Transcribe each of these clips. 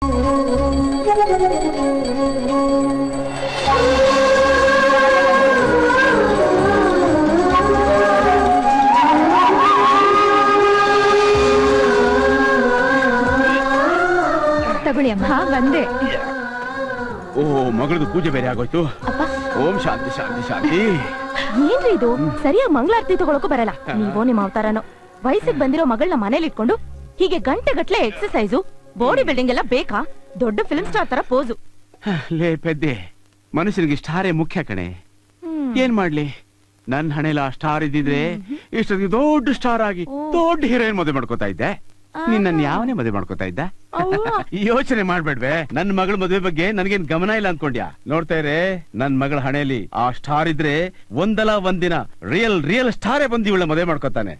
ತಗೊಳ್ಳಿ ಅಮ್ಮ ಬಂದೆ ಓ ಮಗಳದು ಪೂಜೆ ಬೇರೆ ಆಗೋಯ್ತು ಓಂ ಶಾಂತಿ ಶಾಂತಿ ಶಾಂತಿ ಏನ್ರಿ ಇದು ಸರಿಯಾಗಿ ಮಂಗಳಾರತಿ ತಗೊಳಕ್ಕೂ ಬರಲ್ಲ ನೀವೋ ನಿಮ್ಮ ಅವತಾರನೋ ವಯಸ್ಸಿಗೆ ಬಂದಿರೋ ಮಗಳನ್ನ ಮನೇಲಿ ಇಟ್ಕೊಂಡು ಹೀಗೆ ಗಂಟೆ ಗಟ್ಲೆ ಎಕ್ಸರ್ಸೈಸು ಬಾಡಿ ಬಿಲ್ಡಿಂಗ್ ಎಲ್ಲ ಬೇಕಾ ದೊಡ್ಡ ಫಿಲ್ಮ್ ಸ್ಟಾರ್ ತರ ಪೋಸು ಲೇ ಪೆದ್ದೆ ಮನುಷ್ಯನಿಗೆ ಸ್ಟಾರೇ ಮುಖ್ಯ ಕಣೆ ಏನ್ ಮಾಡ್ಲಿ ನನ್ ಹಣೆಲ ಸ್ಟಾರ್ ಇದ್ದಿದ್ರೆ ಇಷ್ಟೊತ್ತಿಗೆ ದೊಡ್ಡ ಸ್ಟಾರ್ ಆಗಿ ದೊಡ್ಡ ಹೀರೋಯಿನ್ ಮದುವೆ ಮಾಡ್ಕೋತಾ ಇದ್ದೆ ನಿನ್ನ ಯಾವನೇ ಮದುವೆ ಮಾಡ್ಕೋತಾ ಇದ್ದ ಯೋಚನೆ ಮಾಡ್ಬೇಡ್ವೆ ನನ್ ಮಗಳ ಮದುವೆ ಬಗ್ಗೆ ನನ್ಗೇನ್ ಗಮನ ಇಲ್ಲ ಅನ್ಕೊಂಡ್ಯಾ ನೋಡ್ತಾ ಇರೇ ನನ್ ಮಗಳ ಹಣೆಯಲ್ಲಿ ಆ ಸ್ಟಾರ್ ಇದ್ರೆ ಒಂದಲ್ಲ ಒಂದಿನ ರಿಯಲ್ ರಿಯಲ್ ಸ್ಟಾರೇ ಬಂದು ಇವಳ ಮದುವೆ ಮಾಡ್ಕೋತಾನೆ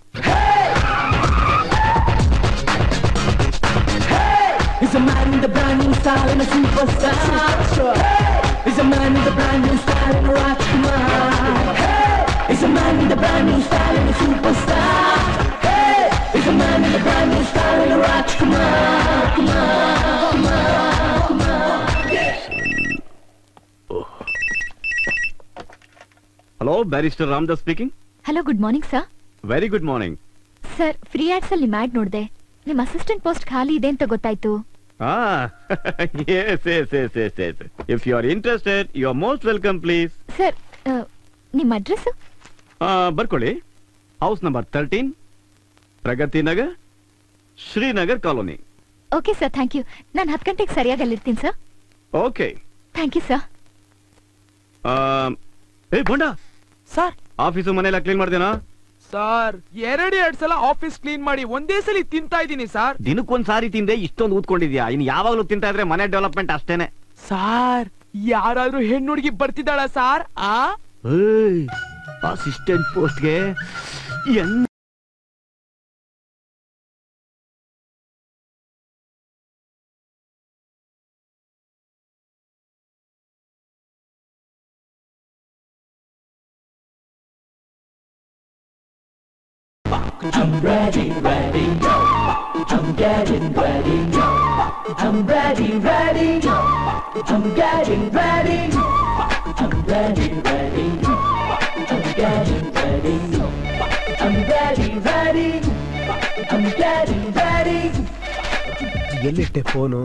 Is a man with a brand new style and a superstar. Sure. Is a man with a brand new style and a rock Hey! Is a man with a brand new style and a superstar. Hey! Is a man with a brand new style and a rock Come on, come on, come on, come on. Hello barrister Ramdas speaking hello good morning sir very good morning sir free ads ಅಲ್ಲಿ ಮ್ಯಾಡ್ ನೋಡ್ದೆ ನಿಮ್ assistant post ಖಾಲಿ ಇದೆ ಅಂತ ಗೊತ್ತಾಯ್ತು Ah, yes, yes, yes, yes, yes. If you are interested, you are most welcome, please. Sir ನಿಮ್ address Uh, ಬರ್ಕೊಳ್ಳಿ house number thirteen Pragati Nagar Srinagar colony okay sir thank you ನಾನು ಹತ್ತು ಗಂಟೆಗೆ ಸರಿಯಾಗಿ ಅಲ್ಲಿರ್ತೀನಿ sir okay thank you sir ಏ ಬೋಂಡ sir office ಮನೆಯಲ್ಲ ಕ್ಲೀನ್ ಮಾಡ್ದೇನಾ ಸರ್ ಎರಡ್ ಎರಡ್ ಸಲ ಆಫೀಸ್ ಕ್ಲೀನ್ ಮಾಡಿ ಒಂದೇ ಸಲ ತಿಂತಾ ಇದ್ದೀನಿ ಸರ್ ದಿನಕ್ಕೊಂದ್ ಸಾರಿ ತಿಂದೆ ಇಷ್ಟೊಂದು ಊದ್ಕೊಂಡಿದ್ಯಾ ಇನ್ ಯಾವಾಗ್ಲೂ ತಿಂತಾ ಇದ್ರೆ ಮನೆ ಡೆವಲಪ್ಮೆಂಟ್ ಅಷ್ಟೇನೆ ಸಾರ್ ಯಾರಾದ್ರೂ ಹೆಣ್ಣು ಹುಡುಗಿ ಬರ್ತಿದ್ದಾಳ ಸಾರ್ ಆ ಅಸಿಸ್ಟೆಂಟ್ ಪೋಸ್ಟ್ಗೆ ಎನ್ I'm ready, ready. I'm getting ready. I'm ready, ready. I'm getting ready. I'm ready, ready. I'm getting ready. I'm ready, ready. I'm getting ready. ಎಲ್ಲಿಟ್ಟೆ ಫೋನು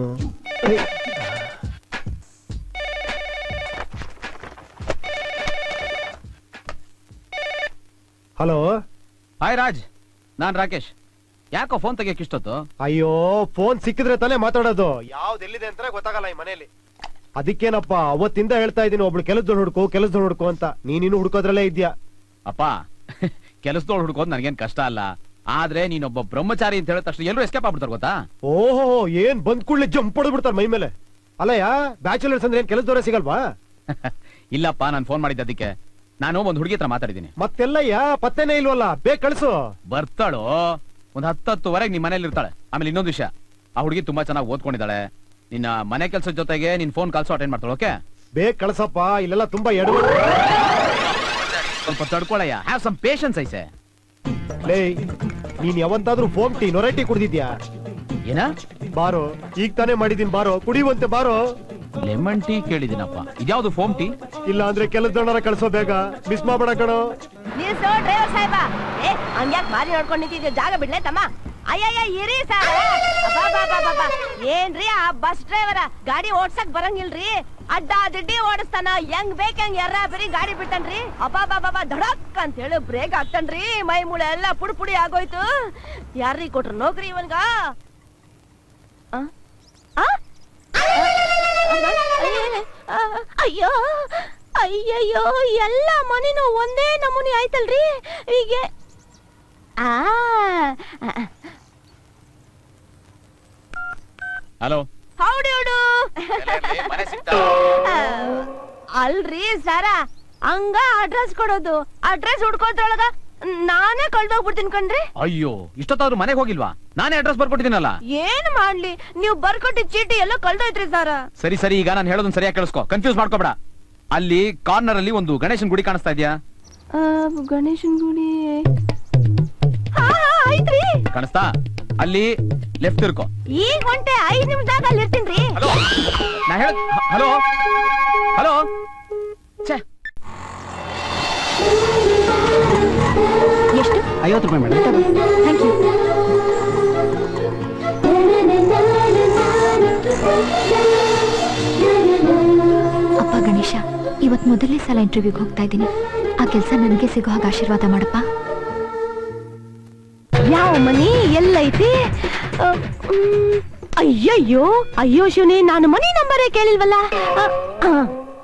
ಹಲೋ ಹಾಯ್ ರಾಜ್ ನಾನ್ ರಾಕೇಶ್ ಯಾಕೋ ಫೋನ್ ತೆಗಿಯಕ್ ಇಷ್ಟೊತ್ತು ಅಯ್ಯೋ ಫೋನ್ ಸಿಕ್ಕಿದ್ರೆ ತಾನೇ ಮಾತಾಡೋದು ಯಾವ್ದು ಎಲ್ಲಿದೆ ಅಂತಾನೆ ಗೊತ್ತಾಗಲ್ಲ ಈ ಮನೇಲಿ ಅದಕ್ಕೇನಪ್ಪ ಅವತ್ತಿಂದ ಹೇಳ್ತಾ ಇದ್ದೀನಿ ಒಬ್ಳು ಕೆಲಸದೊಳು ಹುಡ್ಕೋ ಕೆಲಸದೊಳು ಹುಡ್ಕೋ ಅಂತ ನೀನಿನ್ನು ಹುಡ್ಕೋದ್ರಲ್ಲೇ ಇದ್ಯಾ ಅಪ್ಪ ಕೆಲಸದೋಳು ಹುಡ್ಕೋದ್ ನನ್ಗೇನ್ ಕಷ್ಟ ಅಲ್ಲ ಆದ್ರೆ ನೀನೊಬ್ಬ ಬ್ರಹ್ಮಚಾರಿ ಅಂತ ಹೇಳಿದ ತಕ್ಷಣ ಎಲ್ಲರೂ ಎಸ್ಕೇಪ್ ಆಗ್ಬಿಡ್ತಾರೆ ಗೊತ್ತಾ ಓಹೋ ಏನ್ ಬಂದ್ ಕೂಡ್ಲೆ ಜಂಪ್ ಹೊಡೆದ್ಬಿಡ್ತಾರ ಮೈ ಮೇಲೆ ಅಲ್ಲಯ್ಯ ಬ್ಯಾಚುಲರ್ಸ್ ಅಂದ್ರೆ ಏನ್ ಕೆಲಸದವರೇ ಸಿಗಲ್ವಾ ಇಲ್ಲಪ್ಪ ನಾನು ಫೋನ್ ಮಾಡಿದ್ದೆ ಅದಕ್ಕೆ ನಾನು ಒಂದ್ ಹುಡುಗಿ ಹತ್ರ ಮಾತಾಡಿದ್ದೀನಿ ಮತ್ತೆಲ್ಲಯ್ಯ ಪತ್ತೆನೇ ಇಲ್ವಲ್ಲ ಬೇಗ ಕಳ್ಸು ಬರ್ತಾಳು ಒಂದ್ ಹತ್ತತ್ತುವರೆಗೆ ನಿಮ್ ಮನೇಲಿ ಇರ್ತಾಳೆ ಆಮೇಲೆ ಇನ್ನೊಂದು ವಿಷಯ ಆ ಹುಡುಗಿ ತುಂಬಾ ಚೆನ್ನಾಗಿ ಓದ್ಕೊಂಡಿದ್ದಾಳೆ ನಿನ್ನ ಮನೆ ಕೆಲಸದ ಜೊತೆಗೆ ನಿನ್ ಫೋನ್ ಕಾಲ್ಸು ಅಟೆಂಡ್ ಮಾಡ್ತಾಳೆ ಓಕೆ ಬೇಗ ಕಳ್ಸಪ್ಪ ಇಲ್ಲೆಲ್ಲ ತುಂಬಾ ಎಡವ ಸ್ವಲ್ಪ ತಡ್ಕೊಳಯ್ಯ ಹ್ಯಾವ್ ಸಮ್ ಪೇಷನ್ಸ್ ಐಸೆ ಲೇ ನೀನ್ ಯಾವಂತಾದ್ರೂ ಫೋನ್ ಟೀ ನೊರೆ ಟೀ ಕುಡ್ದಿದ್ಯಾ ಏನ ಬಾರೋ ಈಗ ತಾನೇ ಮಾಡಿದೀನಿ ಬಾರೋ ಕುಡಿಯುವಂತೆ ಬಾರೋ ಲೆಮನ್ ಟೀ ಕೇಳಿದಿನಪ್ಪ ಇದ್ಯಾವ್ದು ಫೋಮ್ ಟೀ ಇಲ್ಲ ಅಂದ್ರೆ ಕೆಲಸದವರ ಕಳ್ಸೋ ಬೇಗ ಮಿಸ್ ಮಾಡ್ಬೇಡ ಕಣೋ ನಿಲ್ಸು ಡ್ರೈವರ್ ಸಾಹೇಬ ಏ ಹಂಗ್ಯಾಕ್ ಮಾರಿ ನೋಡ್ಕೊಂಡು ನಿಂತಿದ್ದೆ ಜಾಗ ಬಿಡ್ಲೆ ತಮ್ಮ ಅಯ್ಯಯ್ಯ ಇರಿ ಸರ್ ಏನ್ರಿ ಆ ಬಸ್ ಡ್ರೈವರ ಗಾಡಿ ಓಡ್ಸಕ್ ಬರಂಗಿಲ್ರಿ ಅಡ್ಡ ದಿಡ್ಡಿ ಓಡಿಸ್ತಾನ ಹೆಂಗ್ ಬೇಕ್ ಹೆಂಗ್ ಎರ್ರ ಬರೀ ಗಾಡಿ ಬಿಟ್ಟನ್ರಿ ಅಬ್ಬಾ ಧಡಕ್ ಅಂತ ಹೇಳಿ ಬ್ರೇಕ್ ಹಾಕ್ತಾನ್ರಿ ಮೈ ಮುಳೆ ಎಲ್ಲ ಪುಡಿ ಪುಡಿ ಆಗೋಯ್ತು ಯಾರೀ ಕೊಟ್ರು ನೌಕರಿ ಇವನ್ಗ ಆ? ಆ? ಆ, ಅಯ್ಯೋ ಅಯ್ಯಯ್ಯೋ ಎಲ್ಲ ಮನಿನೂ ಒಂದೇ ನಮೂನಿ ಆಯ್ತಲ್ರಿ ಹೀಗೆ ಆ ಹಲೋ ಹೌಡಿ ಹುಡು ಅಲ್ರಿ ಸರ ಹಂಗ ಅಡ್ರೆಸ್ ಕೊಡೋದು ಅಡ್ರೆಸ್ ಹುಡ್ಕೋದ್ರೊಳಗ ನಾನೇ ಕಳ್ದೋಗ್ಬಿಡ್ತೀನಿ ಕಣ್ರಿ ಅಯ್ಯೋ ಇಷ್ಟೊತ್ತಾದ್ರೂ ಮನೆಗೆ ಹೋಗಿಲ್ವಾ ನಾನೇ ಅಡ್ರೆಸ್ ಬರ್ಕೊಟ್ಟಿದ್ದೀನಲ್ಲ ಏನ್ ಮಾಡ್ಲಿ ನೀವು ಬರ್ಕೊಟ್ಟಿದ್ ಚೀಟಿ ಎಲ್ಲ ಕಳ್ದೋಯ್ತ್ರಿ ಸರ ಸರಿ ಸರಿ ಈಗ ನಾನು ಹೇಳೋದನ್ನ ಸರಿಯಾಗಿ ಕೇಳಿಸ್ಕೊ ಕನ್ಫ್ಯೂಸ್ ಮಾಡ್ಕೋಬೇಡ ಅಲ್ಲಿ ಕಾರ್ನರ್ ಅಲ್ಲಿ ಒಂದು ಗಣೇಶನ್ ಗುಡಿ ಕಾಣಿಸ್ತಾ ಇದೆಯಾ ಗಣೇಶನ್ ಗುಡಿ ಐತ್ರಿ ಕಾಣಿಸ್ತಾ ಅಲ್ಲಿ ಲೆಫ್ಟ್ ಇರ್ಕೋ ಈಗ ಹೊಂಟೆ ಐದ್ ನಿಮಿಷದಾಗ ಅಲ್ಲಿ ಇರ್ತೀನ್ರಿ ಹೇಳ ಹಲೋ ಹಲೋ ಛೇ ಎಷ್ಟು ಐವತ್ತು ರೂಪಾಯಿ ಮೇಡಮ್ ಥ್ಯಾಂಕ್ ಯು ಅಪ್ಪ ಗಣೇಶ ಇವತ್ ಮೊದಲನೇ ಸಲ ಇಂಟರ್ವ್ಯೂಗೆ ಹೋಗ್ತಾ ಇದ್ದೀನಿ ಆ ಕೆಲಸ ನನಗೆ ಸಿಗೋ ಹಾಗೆ ಆಶೀರ್ವಾದ ಮಾಡಪ್ಪ ಯಾವ ಮನಿ ಎಲ್ಲೈತಿ ಅ, ಮ್, ಅಯ್ಯಯ್ಯೋ ಅಯ್ಯೋ ಶಿವನಿ ನಾನು ಮನಿ ನಂಬರೇ ಕೇಳಿಲ್ವಲ್ಲ ಅ, ಅ.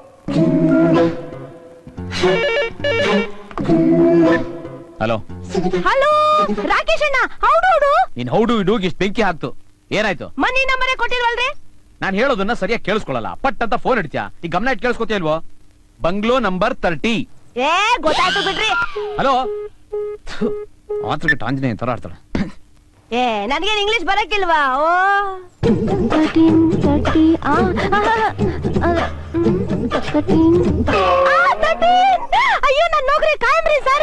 ಹಲೋ ಹಲೋ ರಾಕೇಶ್ ಅಣ್ಣ ಹೌದು ಹೌದು ನೀನ್ ಹೌಡು ಇಡು ಇಷ್ಟು ಬೆಂಕಿ ಹಾಕ್ತು ಏನಾಯ್ತು ಮನಿ ನಂಬರೇ ಕೊಟ್ಟಿಲ್ವಲ್ರಿ ನಾನ್ ಹೇಳೋದನ್ನ ಸರಿಯಾಗಿ ಕೇಳಿಸ್ಕೊಳ್ಳಲ್ಲ ಪಟ್ ಅಂತ ಫೋನ್ ಇಡ್ತೀಯಾ ಈ ಗಮನ ಇಟ್ಟು ಕೇಳಿಸ್ಕೊತೀಯಲ್ವೋ ಬಂಗ್ಲೋ ನಂಬರ್ ತರ್ಟಿ ಏ ಗೊತ್ತಾಯ್ತು ಬಿಡ್ರಿ ಹಲೋ ಮಾತೃಕೆ ಆಂಜನೇಯ ತರ ಆಡ್ತಾಳೆ ಏ ನನ್ಗೇನ್ ಇಂಗ್ಲಿಷ್ ಬರಕ್ಕಿಲ್ವಾ ಓ ತರ್ಟೀನ್ ತರ್ಟಿ ಆ, ಆ, ಆ, ಮ್, ತರ್ಟೀನ್ ಆ, 13. ಅಯ್ಯೋ ನನ್ ನೌಕರಿ ಕಾಯಮ್ರಿ ಸಾರ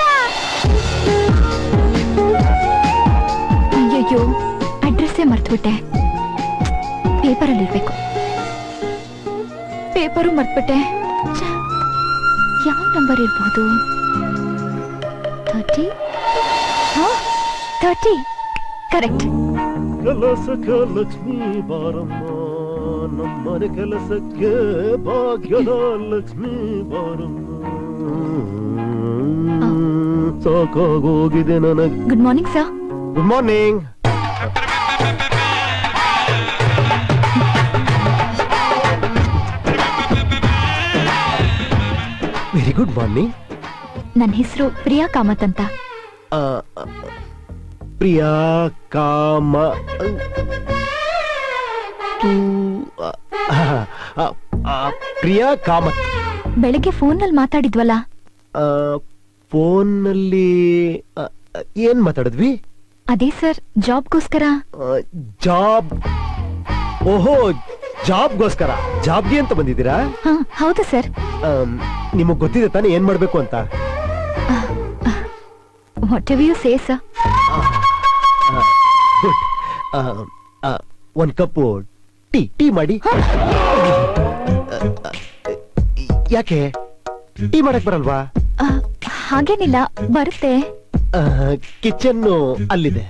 ಅಯ್ಯಯ್ಯೋ ಅಡ್ರೆಸ್ಸೇ ಮರ್ತ್ಬಿಟ್ಟೆ ಪೇಪರಲ್ಲಿ ಇರ್ಬೇಕು ಪೇಪರು ಮರ್ತ್ಬಿಟ್ಟೆ ಛೆ, ಯಾವ ನಂಬರ್ ಇರ್ಬೋದು ಥರ್ಟಿ ಥರ್ಟಿ ಕರೆಕ್ಟ್ ಕೆಲಸಕ್ಕೆ ಲಕ್ಷ್ಮೀ ಬಾರಮ್ಮ ನಮ್ಮನೆ ಕೆಲಸಕ್ಕೆ ಭಾಗ್ಯದ ಲಕ್ಷ್ಮೀ ಬಾರಮ್ಮ ಸಾಕಾಗೋಗಿದೆ ನನಗೆ good morning sir good morning very good morning ನನ್ನ ಹೆಸರು ಪ್ರಿಯಾ ಕಾಮತ್ ಅಂತ ಪ್ರಿಯಾ ಕಾಮ ತು ಆ, ಆ, ಆ, ಪ್ರಿಯಾ ಕಾಮತ್ ಬೆಳಗ್ಗೆ ಫೋನಲ್ಲಿ ಮಾತಾಡಿದ್ವಲ್ಲ ಆ, ಫೋನ್ನಲ್ಲಿ ಆ, ಏನ್ ಮಾತಾಡಿದ್ವಿ ಅದೇ ಸರ್ ಜಾಬ್ಗೋಸ್ಕರ ಆ, ಜಾಬ್ ಓಹೋ ಜಾಬ್ಗೋಸ್ಕರ ಜಾಬ್ಗೆ ಅಂತ ಬಂದಿದ್ದೀರಾ ಹಾ ಹೌದು ಸರ್ ಆಮ್, ನಿಮಗ್ ಗೊತ್ತಿದೆ ತಾನೇ ಏನ್ ಮಾಡ್ಬೇಕು ಅಂತ what have you say sir good ಒಂದ್ ಕಪ್ಪು ಟೀ ಟೀ ಮಾಡಿ ಆ, ಆ, ಯಾಕೆ ಟೀ ಮಾಡಕ್ ಬರಲ್ವಾ ಹಾಗೇನಿಲ್ಲ ಬರುತ್ತೆ ಕಿಚನ್ ಅಲ್ಲಿದೆ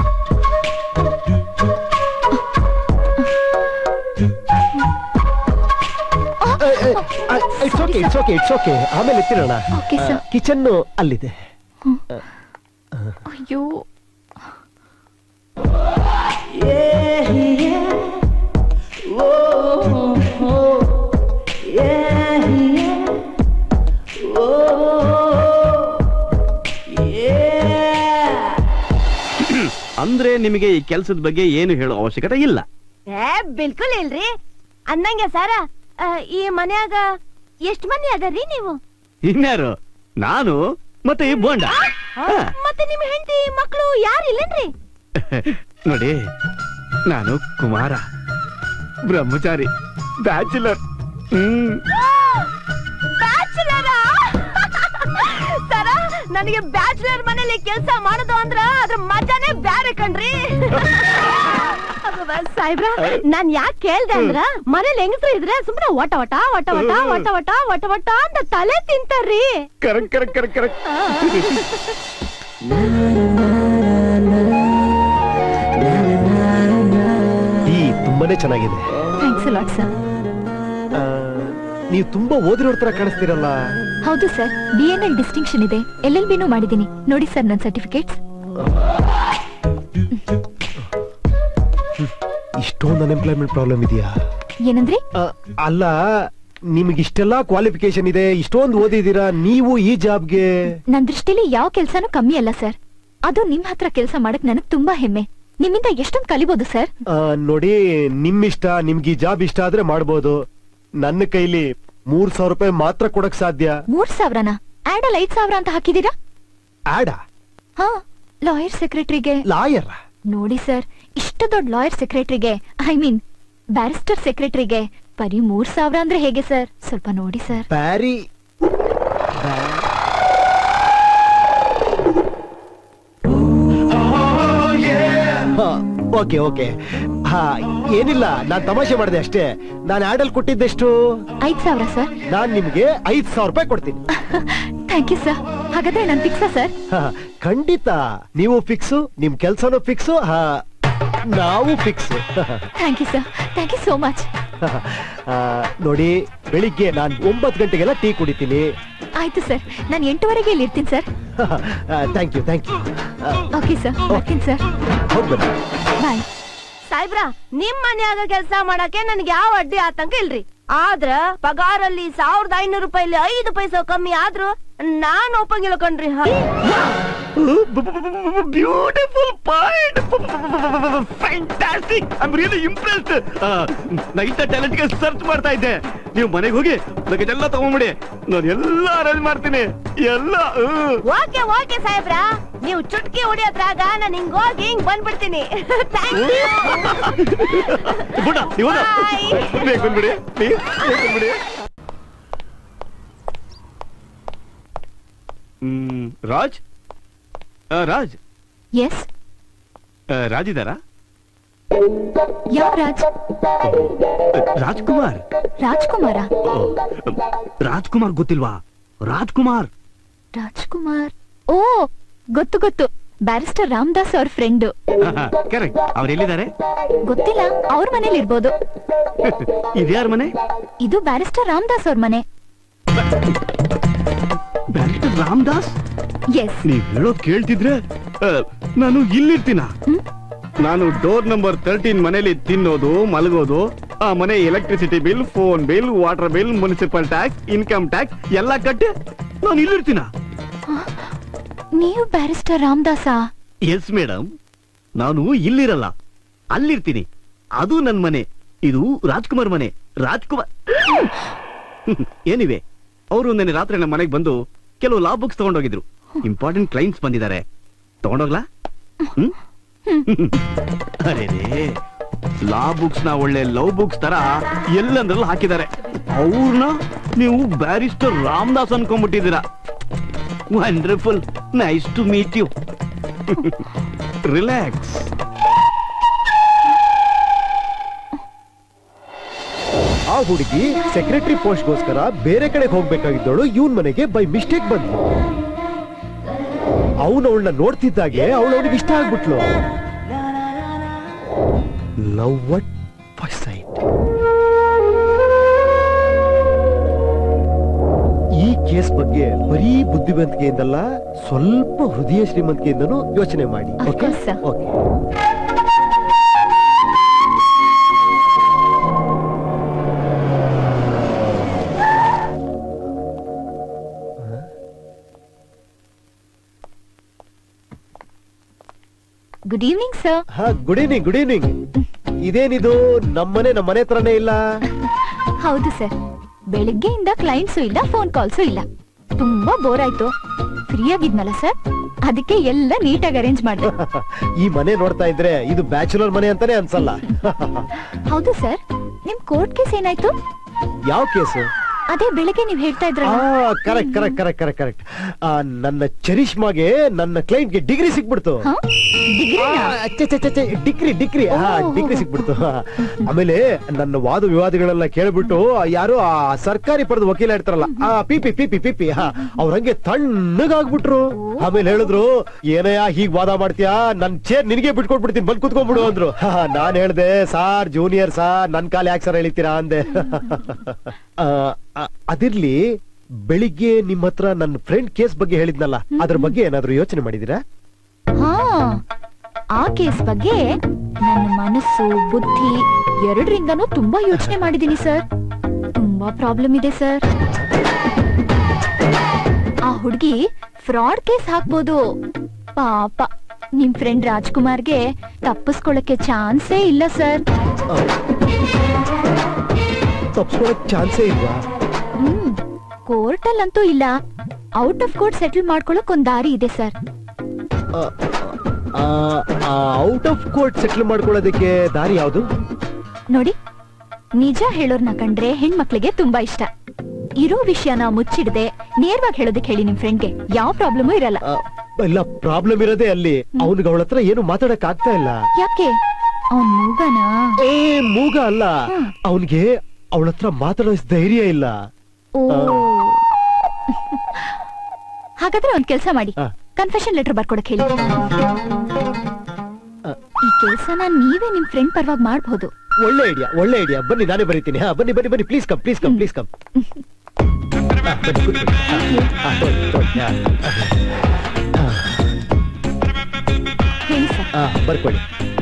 it's okay it's okay it's okay ಆಮೇಲೆ ಎತ್ತಿರೋಣ Okay, sir. ಕಿಚನ್ ಅಲ್ಲಿದೆ ಅಯ್ಯೋ ಅಂದ್ರೆ ನಿಮಗೆ ಈ ಕೆಲಸದ ಬಗ್ಗೆ ಏನು ಹೇಳೋ ಅವಶ್ಯಕತೆ ಇಲ್ಲ ಏ ಬಿಲ್ಕುಲ್ ಇಲ್ರಿ ಅನ್ನಂಗೆ ಸಾರ ಆ, ಈ ಮನ್ಯಾಗ ಎಷ್ಟ್ ಮಂದಿ ಅದರಿ ನೀವು ಇನ್ಯಾರು ನಾನು ಮತ್ತೆ ಈ ಬೋಂಡ ಆ, ಮತ್ತೆ ನಿಮ್ ಹೆಂಡತಿ ಮಕ್ಕಳು ಯಾರು ಇಲ್ಲನ್ರಿ ನೋಡಿ ನಾನು ಕುಮಾರ ಬ್ರಹ್ಮಚಾರಿ ಬ್ಯಾಚುಲರ್ ಹ್ಮ್ ಬ್ಯಾಚುಲರ ಸರ ನನಗೆ ಬ್ಯಾಚುಲರ್ ಮನೇಲಿ ಕೆಲಸ ಮಾಡೋದು ಅಂದ್ರ ಅದ್ರ ಮಜಾನೇ ಬ್ಯಾರೆ ಕಣ್ರಿ ಅಬ್ಬಬ್ಬಾ, ಸಾಯ್ಬ್ರ ನಾನ್ ಯಾಕೆ ಕೇಳ್ದೆ ಅಂದ್ರ ಮನೇಲಿ ಹೆಂಗಸ್ರು ಇದ್ರೆ ಸುಮ್ನೆ ಒಟ ಒಟ ಒಟ ಒಟ ಒಟ ಒಟ ಒಟ ಒಟ ಅಂತ ತಲೆ ತಿಂತಾರ್ರಿ ಕರೆಕ್ಟ್ ಕರೆಕ್ಟ್ ಕರೆಕ್ಟ್ ಕರೆಕ್ಟ್ ಈ ತುಂಬಾನೇ ಚೆನ್ನಾಗಿದೆ ಥ್ಯಾಂಕ್ಸ್ ಲಾಟ್ ಸರ್ ಆ, ನೀವು ತುಂಬಾ ಓದಿರೋರ್ ತರ ಕಾಣಿಸ್ತೀರಲ್ಲ ಹೌದು sir B N L distinction ಇದೆ ಎಲ್ ಎಲ್ ಬಿನೂ ಮಾಡಿದ್ದೀನಿ ನೋಡಿ ಸರ್ ನನ್ನ ಸರ್ಟಿಫಿಕೇಟ್ಸ್ ಇಷ್ಟೊಂದು ಅನ್ಎಂಪ್ಲಾಯ್ಮೆಂಟ್ ಪ್ರಾಬ್ಲಮ್ ಇದೆಯಾ ಏನಂದ್ರೆ ಆ, ಅಲ್ಲ ನಿಮ್ಗೆ ಇಷ್ಟೆಲ್ಲಾ ಕ್ವಾಲಿಫಿಕೇಶನ್ ಇದೆ ಇಷ್ಟೊಂದು ಓದಿದೀರಾ ನೀವು ಈ ಜಾಬ್ಗೆ ನನ್ ದೃಷ್ಟಿಲಿ ಯಾವ ಕೆಲ್ಸನೂ ಕಮ್ಮಿ ಅಲ್ಲ ಸರ್ ಅದು ನಿಮ್ ಹತ್ರ ಕೆಲಸ ಮಾಡಕ್ ನನಗ್ ತುಂಬಾ ಹೆಮ್ಮೆ ನಿಮ್ಮಿಂದ ಎಷ್ಟೊಂದ್ ಕಲಿಬಹುದು ಸರ್ ನೋಡಿ ನಿಮ್ ಇಷ್ಟ ನಿಮ್ಗೆ ಈ ಜಾಬ್ ಇಷ್ಟ ಆದ್ರೆ ಮಾಡ್ಬೋದು ನನ್ನ ಕೈಲಿ ಮೂರ್ ಸಾವಿರ ರೂಪಾಯಿ ಮಾತ್ರ ಕೊಡಕ್ ಸಾಧ್ಯ ಮೂರ್ ಸಾವಿರನ ಆಡ್ ಅಲ್ಲಿ ಐದ್ ಸಾವಿರ ಅಂತ ಹಾಕಿದೀರಾ ಆಡ ಹಾ ಲಾಯರ್ ಸೆಕ್ರೆಟರಿಗೆ ಲಾಯರ್ ನೋಡಿ ಸರ್ ಇಷ್ಟು ದೊಡ್ಡ ಲಾಯರ್ ಸೆಕ್ರೆಟರಿಗೆ ಐ ಮೀನ್ ಬ್ಯಾರಿಸ್ಟರ್ ಸೆಕ್ರೆಟರಿಗೆ ಬರೀ ಮೂರ್ ಸಾವಿರ ಅಂದ್ರೆ ಹೇಗೆ ಸರ್ ಸ್ವಲ್ಪ ನೋಡಿ ಸರ್ ಬ್ಯಾರಿ ಓಕೆ ಓಕೆ ಹಾ ಏನಿಲ್ಲ ನಾನ್ ತಮಾಷೆ ಮಾಡಿದೆ ಅಷ್ಟೇ ನಾನು ಆಡಲ್ ಕೊಟ್ಟಿದ್ದೆಷ್ಟು ಐದ್ ಸಾವಿರ ಸರ್ ನಾನ್ ನಿಮ್ಗೆ ಐದ್ ಸಾವಿರ ರೂಪಾಯಿ ಕೊಡ್ತೀನಿ ಥ್ಯಾಂಕ್ ಯು ಸರ್ ಹಾಗಾದ್ರೆ ನಾನು ಫಿಕ್ಸಾ ಸರ್ ಹಾ, ಖಂಡಿತ ನೀವು ಫಿಕ್ಸು ನಿಮ್ ಕೆಲ್ಸನೂ ಫಿಕ್ಸು ಹಾ ನಾವು fix thank you sir thank you so much ನೋಡಿ ಬೆಳಿಗ್ಗೆ ನಾನ್ ಒಂಬತ್ತು ಗಂಟೆಗೆಲ್ಲ ಟೀ ಕುಡಿತೀನಿ ಆಯ್ತು ಸರ್ ನಾನು ಎಂಟುವರೆಗೆ ಇಲ್ಲಿ ಇರ್ತೀನಿ sir thank you thank you okay sir ಬರ್ತೀನಿ ಸರ್ ಹೋಗ್ಬನ್ನಿ ಬಾಯ್ ಸಾಯ್ಬ್ರ ನಿಮ್ ಮನ್ಯಾಗ ಕೆಲ್ಸ ಮಾಡಕ್ಕೆ ನನ್ಗೆ ಯಾವ ಅಡ್ಡಿ ಆತಂಕ ಇಲ್ರಿ ಆದ್ರ ಪಗಾರಲ್ಲಿ ಸಾವಿರದ ಐನೂರು ರೂಪಾಯಿಲಿ ಐದು ಪೈಸೆ ಕಮ್ಮಿ ಆದ್ರೂ ನಾನ್ ಒಪ್ಪಂಗಿಲ್ಲ ಕಣ್ರಿ ಹ. Beautiful point fantastic I am really impressed ನಾ ಇಂಥ ಟ್ಯಾಲೆಂಟ್ಗೆ ಸರ್ಚ್ ಮಾಡ್ತಾ ಇದ್ದೆ ನೀವು ಮನೆಗೆ ಹೋಗಿ ಲಗೇಜ್ ಎಲ್ಲ ತಗೊಂಡ್ಬಿಡಿ ನಾನು ಎಲ್ಲ ಅರೇಂಜ್ ಮಾಡ್ತೀನಿ ಎಲ್ಲ ಹ್ಮ್. ಓಕೆ ಓಕೆ ಸಾಹೇಬ್ರ ನೀವು ಚುಟ್ಕಿ ಹೊಡಿಯೋದ್ರಾಗ ನಾನ್ ಹಿಂಗ್ ಹೋಗಿ ಹಿಂಗ್ ಬಂದ್ಬಿಡ್ತೀನಿ ಥ್ಯಾಂಕ್ ಯು ಬುಡ, ನೀವು ಹೋದ? Bye. ಬೇಗ ಬಂದ್ಬಿಡಿ please, ಬೇಗ ಬಂದ್ಬಿಡಿ ಹ್ಮ್ ರಾಜ್ ಆ, ರಾಜ್ ಎಸ್ ಆ, ರಾಜ್ ಇದ್ದಾರಾ ಯಾವ ರಾಜ್ ರಾಜ್ಕುಮಾರ್ ರಾಜ್ಕುಮಾರ ಓ, ರಾಜ್ಕುಮಾರ್ ಗೊತ್ತಿಲ್ವಾ ರಾಜ್ಕುಮಾರ್ ರಾಜ್ಕುಮಾರ್ ಓ ಗೊತ್ತು ಗೊತ್ತು ಬ್ಯಾರಿಸ್ಟರ್ ರಾಮದಾಸ್ ಅವ್ರ ಫ್ರೆಂಡ್ ಕರೆಕ್ಟ್ ಅವ್ರು ಎಲ್ಲಿದ್ದಾರೆ ಗೊತ್ತಿಲ್ಲ ಅವ್ರ ಮನೇಲಿ ಇರ್ಬೋದು ಇದ್ಯಾರ ಮನೆ ಇದು ಬ್ಯಾರಿಸ್ಟರ್ ರಾಮದಾಸ್ ಅವ್ರ ಮನೆ ಬ್ಯಾರಿಸ್ಟರ್ ರಾಮದಾಸ್ ಎಸ್ ನೀವ್ ಹೇಳೋದ್ ಕೇಳ್ತಿದ್ರೆ ಆ, ನಾನು ಇಲ್ಲಿರ್ತೀನ ನಾನು ಡೋರ್ ನಂಬರ್ ತರ್ಟೀನ್ ಮನೇಲಿ ತಿನ್ನೋದು ಮಲಗೋದು ಆ ಮನೆ electricity bill phone bill water bill municipal tax income tax ಎಲ್ಲ ಕಟ್ಟಿ ನಾನು ಇಲ್ಲಿರ್ತೀನ ನೀವು ಬ್ಯಾರಿಸ್ಟರ್ ರಾಮದಾಸಾ ಎಸ್ ಮೇಡಮ್ ನಾನು ಇಲ್ಲಿರಲ್ಲ ಅಲ್ಲಿರ್ತೀನಿ ಅದು ನನ್ ಮನೆ ಇದು ರಾಜ್ಕುಮಾರ್ ಮನೆ ರಾಜ್ಕುಮಾರ್ ಏನಿವೆ ಅವರು ನೆನ್ನೆ ರಾತ್ರಿ ನಮ್ಮ ಮನೆಗೆ ಬಂದು ಕೆಲವು ಲಾ ಬುಕ್ಸ್ ತಗೊಂಡೋಗಿದ್ರು ಇಂಪಾರ್ಟೆಂಟ್ ಕ್ಲೈಂಟ್ಸ್ ಬಂದಿದ್ದಾರೆ ತಗೊಂಡೋಗ್ಲಾ ಹ್ಮ್? ಅರೆ ಲಾ ಬುಕ್ಸ್ ನ ಒಳ್ಳೆ ಲವ್ ಬುಕ್ಸ್ ತರ ಎಲ್ಲಂದ್ರಲ್ಲಿ ಹಾಕಿದ್ದಾರೆ ಅವ್ರನ್ನ ನೀವು ಬ್ಯಾರಿಸ್ಟರ್ ರಾಮದಾಸ್ ಅನ್ಕೊಂಡ್ಬಿಟ್ಟಿದ್ದೀರಾ wonderful nice to meet you relax ಆ ಹುಡುಗಿ ಸೆಕ್ರೆಟರಿ ಪೋಸ್ಟ್ಗೋಸ್ಕರ ಬೇರೆ ಕಡೆಗೆ ಹೋಗ್ಬೇಕಾಗಿದ್ದವಳು ಇವನ್ ಮನೆಗೆ ಬೈ ಮಿಸ್ಟೇಕ್ ಬಂದ್ಲು ಅವನು ಅವಳನ್ನ ನೋಡ್ತಿದ್ದಾಗೆ ಅವಳು ಅವನಿಗೆ ಇಷ್ಟ ಆಗ್ಬಿಟ್ಲು ಲವ್ ವಟ್ ಸೈಟ್ ಈ ಕೇಸ್ ಬಗ್ಗೆ ಬರೀ ಬುದ್ಧಿವಂತಿಕೆಯಿಂದಲ್ಲ ಸ್ವಲ್ಪ ಹೃದಯ ಶ್ರೀಮಂತಿಕೆಯಿಂದನೂ ಯೋಚನೆ ಮಾಡಿ Of okay course, sir. Okay good evening sir ಹಾ ಗುಡ್ ಈವ್ನಿಂಗ್ ಗುಡ್ ಈವ್ನಿಂಗ್ ಇದೇನಿದು ನಮ್ಮನೆ ನಮ್ಮನೆ ಹತ್ರನೇ ಇಲ್ಲ ಹೌದು ಸರ್ ಬೆಳಿಗ್ಗೆಯಿಂದ ಕ್ಲೈಂಟ್ಸು ಇಲ್ಲ ಫೋನ್ ಕಾಲ್ಸು ಇಲ್ಲ ತುಂಬಾ ಬೋರ್ ಆಯ್ತು ಫ್ರೀ ಆಗಿದ್ನಲ್ಲ ಸರ್ ಅದಕ್ಕೆ ಎಲ್ಲ ನೀಟಾಗಿ ಅರೇಂಜ್ ಮಾಡಿದೆ ಈ ಮನೆ ನೋಡ್ತಾ ಇದ್ರೆ ಇದು ಬ್ಯಾಚುಲರ್ ಮನೆ ಅಂತಾನೆ ಅನ್ಸಲ್ಲ ಹೌದು ಸರ್ ನಿಮ್ ಕೋರ್ಟ್ ಕೇಸ್ ಏನಾಯ್ತು ಯಾವ ಕೇಸು ಅದೇ ಬೆಳಿಗ್ಗೆ ನೀವ್ ಹೇಳ್ತಾ ಆ ಇದ್ರಲ್ಲ correct correct correct correct correct ನನ್ನ ಚರಿಷ್ಮಾಗೆ ನನ್ನ ಕ್ಲೈಂಟ್ ಗೆ ಡಿಗ್ರಿ ಸಿಕ್ಬಿಡ್ತು ಹ? ಡಿಗ್ರಿನಾ? ಡಿಗ್ರಿ ಡಿಗ್ರಿ ಹಾ ಓಹೋ. ಡಿಗ್ರಿ ಸಿಕ್ಬಿಡ್ತು ಹಾ. ಆಮೇಲೆ ನನ್ನ ವಾದ ವಿವಾದಗಳೆಲ್ಲ ಕೇಳ್ಬಿಟ್ಟು ಯಾರು ಆ ಸರ್ಕಾರಿ ಪರದ ವಕೀಲ ಇರ್ತಾರಲ್ಲ ಆ ಪಿಪಿ ಪಿಪಿ ಪಿಪಿ ಹಾ ಅವ್ರ ಹಂಗೆ ತಣ್ಣಗಾಗ್ಬಿಟ್ರು ಆಮೇಲೆ ಹೇಳಿದ್ರು ಏನಯ್ಯ ಹೀಗ್ ವಾದ ಮಾಡ್ತೀಯಾ ನನ್ ಚೇರ್ ನಿನಗೆ ಬಿಟ್ಕೊಟ್ಬಿಡ್ತೀನಿ ಬಂದ್ ಕುತ್ಕೊಂಡ್ಬಿಡು ಅಂದ್ರು ಹಾ, ನಾನ್ ಹೇಳ್ದೆ ಸಾರ್ ಜೂನಿಯರ್ ಸಾರ್ ನನ್ ಕಾಲ್ ಯಾಕೆ ಸರ್ ಎಳಿತೀರಾ ಅಂದೆ ಆ, ಆ, ಅದಿರ್ಲಿ ಬೆಳಿಗ್ಗೆ ನಿಮ್ ಹತ್ರ ನನ್ನ ಫ್ರೆಂಡ್ ಕೇಸ್ ಬಗ್ಗೆ ಹೇಳಿದ್ನಲ್ಲ ಅದ್ರ ಬಗ್ಗೆ ಏನಾದ್ರು ಯೋಚನೆ ಮಾಡಿದೀರಾ ಹಾ ಆ ಕೇಸ್ ಬಗ್ಗೆ ನನ್ನ ಮನಸ್ಸು ಬುದ್ಧಿ ಎರಡರಿಂದನೂ ತುಂಬಾ ಯೋಚನೆ ಮಾಡಿದೀನಿ ಸರ್ ತುಂಬಾ ಪ್ರಾಬ್ಲಮ್ ಇದೆ ಸರ್ ಆ ಹುಡುಗಿ ಫ್ರಾಡ್ ಕೇಸ್ ಹಾಕ್ಬೋದು ಪಾಪ ನಿಮ್ ಫ್ರೆಂಡ್ ರಾಜ್ಕುಮಾರ್ಗೆ ತಪ್ಪಿಸ್ಕೊಳಕ್ಕೆ ಚಾನ್ಸೇ ಇಲ್ಲ ಸರ್ ತಪ್ಸ್ಕೊಳಕ್ ಚಾನ್ಸೇ ಇಲ್ವಾ ಹ್ಮ್ ಕೋರ್ಟಲ್ಲಂತೂ ಇಲ್ಲ ಔಟ್ ಆಫ್ ಕೋರ್ಟ್ ಸೆಟಲ್ ಮಾಡ್ಕೊಳಕ್ ಒಂದ್ ದಾರಿ ಇದೆ sir out of court settle ಮಾಡ್ಕೊಳ್ಳೋದಕ್ಕೆ ದಾರಿ ಯಾವುದು ನೋಡಿ ನಿಜ ಹೇಳೋರ್ನ ಕಂಡ್ರೆ ಹೆಣ್ಮಕ್ಳಿಗೆ ತುಂಬಾ ಇಷ್ಟ ಇರೋ ವಿಷಯನ ಮುಚ್ಚಿಡದೆ ನೇರವಾಗಿ ಹೇಳೋದಕ್ಕೆ ಹೇಳಿ ನಿಮ್ ಫ್ರೆಂಡ್ಗೆ ಯಾವ ಪ್ರಾಬ್ಲಮೂ ಇರಲ್ಲ ಇಲ್ಲ ಪ್ರಾಬ್ಲಮ್ ಇರೋದೇ ಅಲ್ಲಿ ಅವನಿಗೆ ಅವಳ ಹತ್ರ ಏನು ಮಾತಾಡಕ್ ಆಗ್ತಾ ಇಲ್ಲ ಯಾಕೆ ಅವ್ನ್ ಮೂಗನ ಏ ಮೂಗ ಅಲ್ಲ ಅವನ್ಗೆ ಅವಳ ಹತ್ರ ಮಾತಾಡೋ ಧೈರ್ಯ ಇಲ್ಲ ಓ ಹಾಗಾದ್ರೆ ಒಂದ್ ಕೆಲ್ಸ ಮಾಡಿ ಆ. ಕನ್ಫೆಷನ್ ಲೆಟರ್ ಬರ್ಕೊಡಕ್ ಹೇಳಿ ಈ ಕೆಲ್ಸನ ನೀವೇ ನಿಮ್ ಫ್ರೆಂಡ್ ಪರವಾಗಿ ಮಾಡ್ಬೋದು ಒಳ್ಳೆ ಐಡಿಯಾ ಒಳ್ಳೆ ಐಡಿಯಾ ಬನ್ನಿ ನಾನೇ ಬರೀತೀನಿ ಹಾ ಬನ್ನಿ ಬನ್ನಿ ಬನ್ನಿ please come please come please come ಬನ್ನಿ ಕೂತ್ಕೊಳ್ಳಿ. ಹಾ, ಹಾ, ತೊಗೊಳ್ಳಿ, ತೊಗೊಳ್ಳಿ, ಹಾ. ಹೇಳಿ ಸರ್ ಹಾ, ಬರ್ಕೊಳ್ಳಿ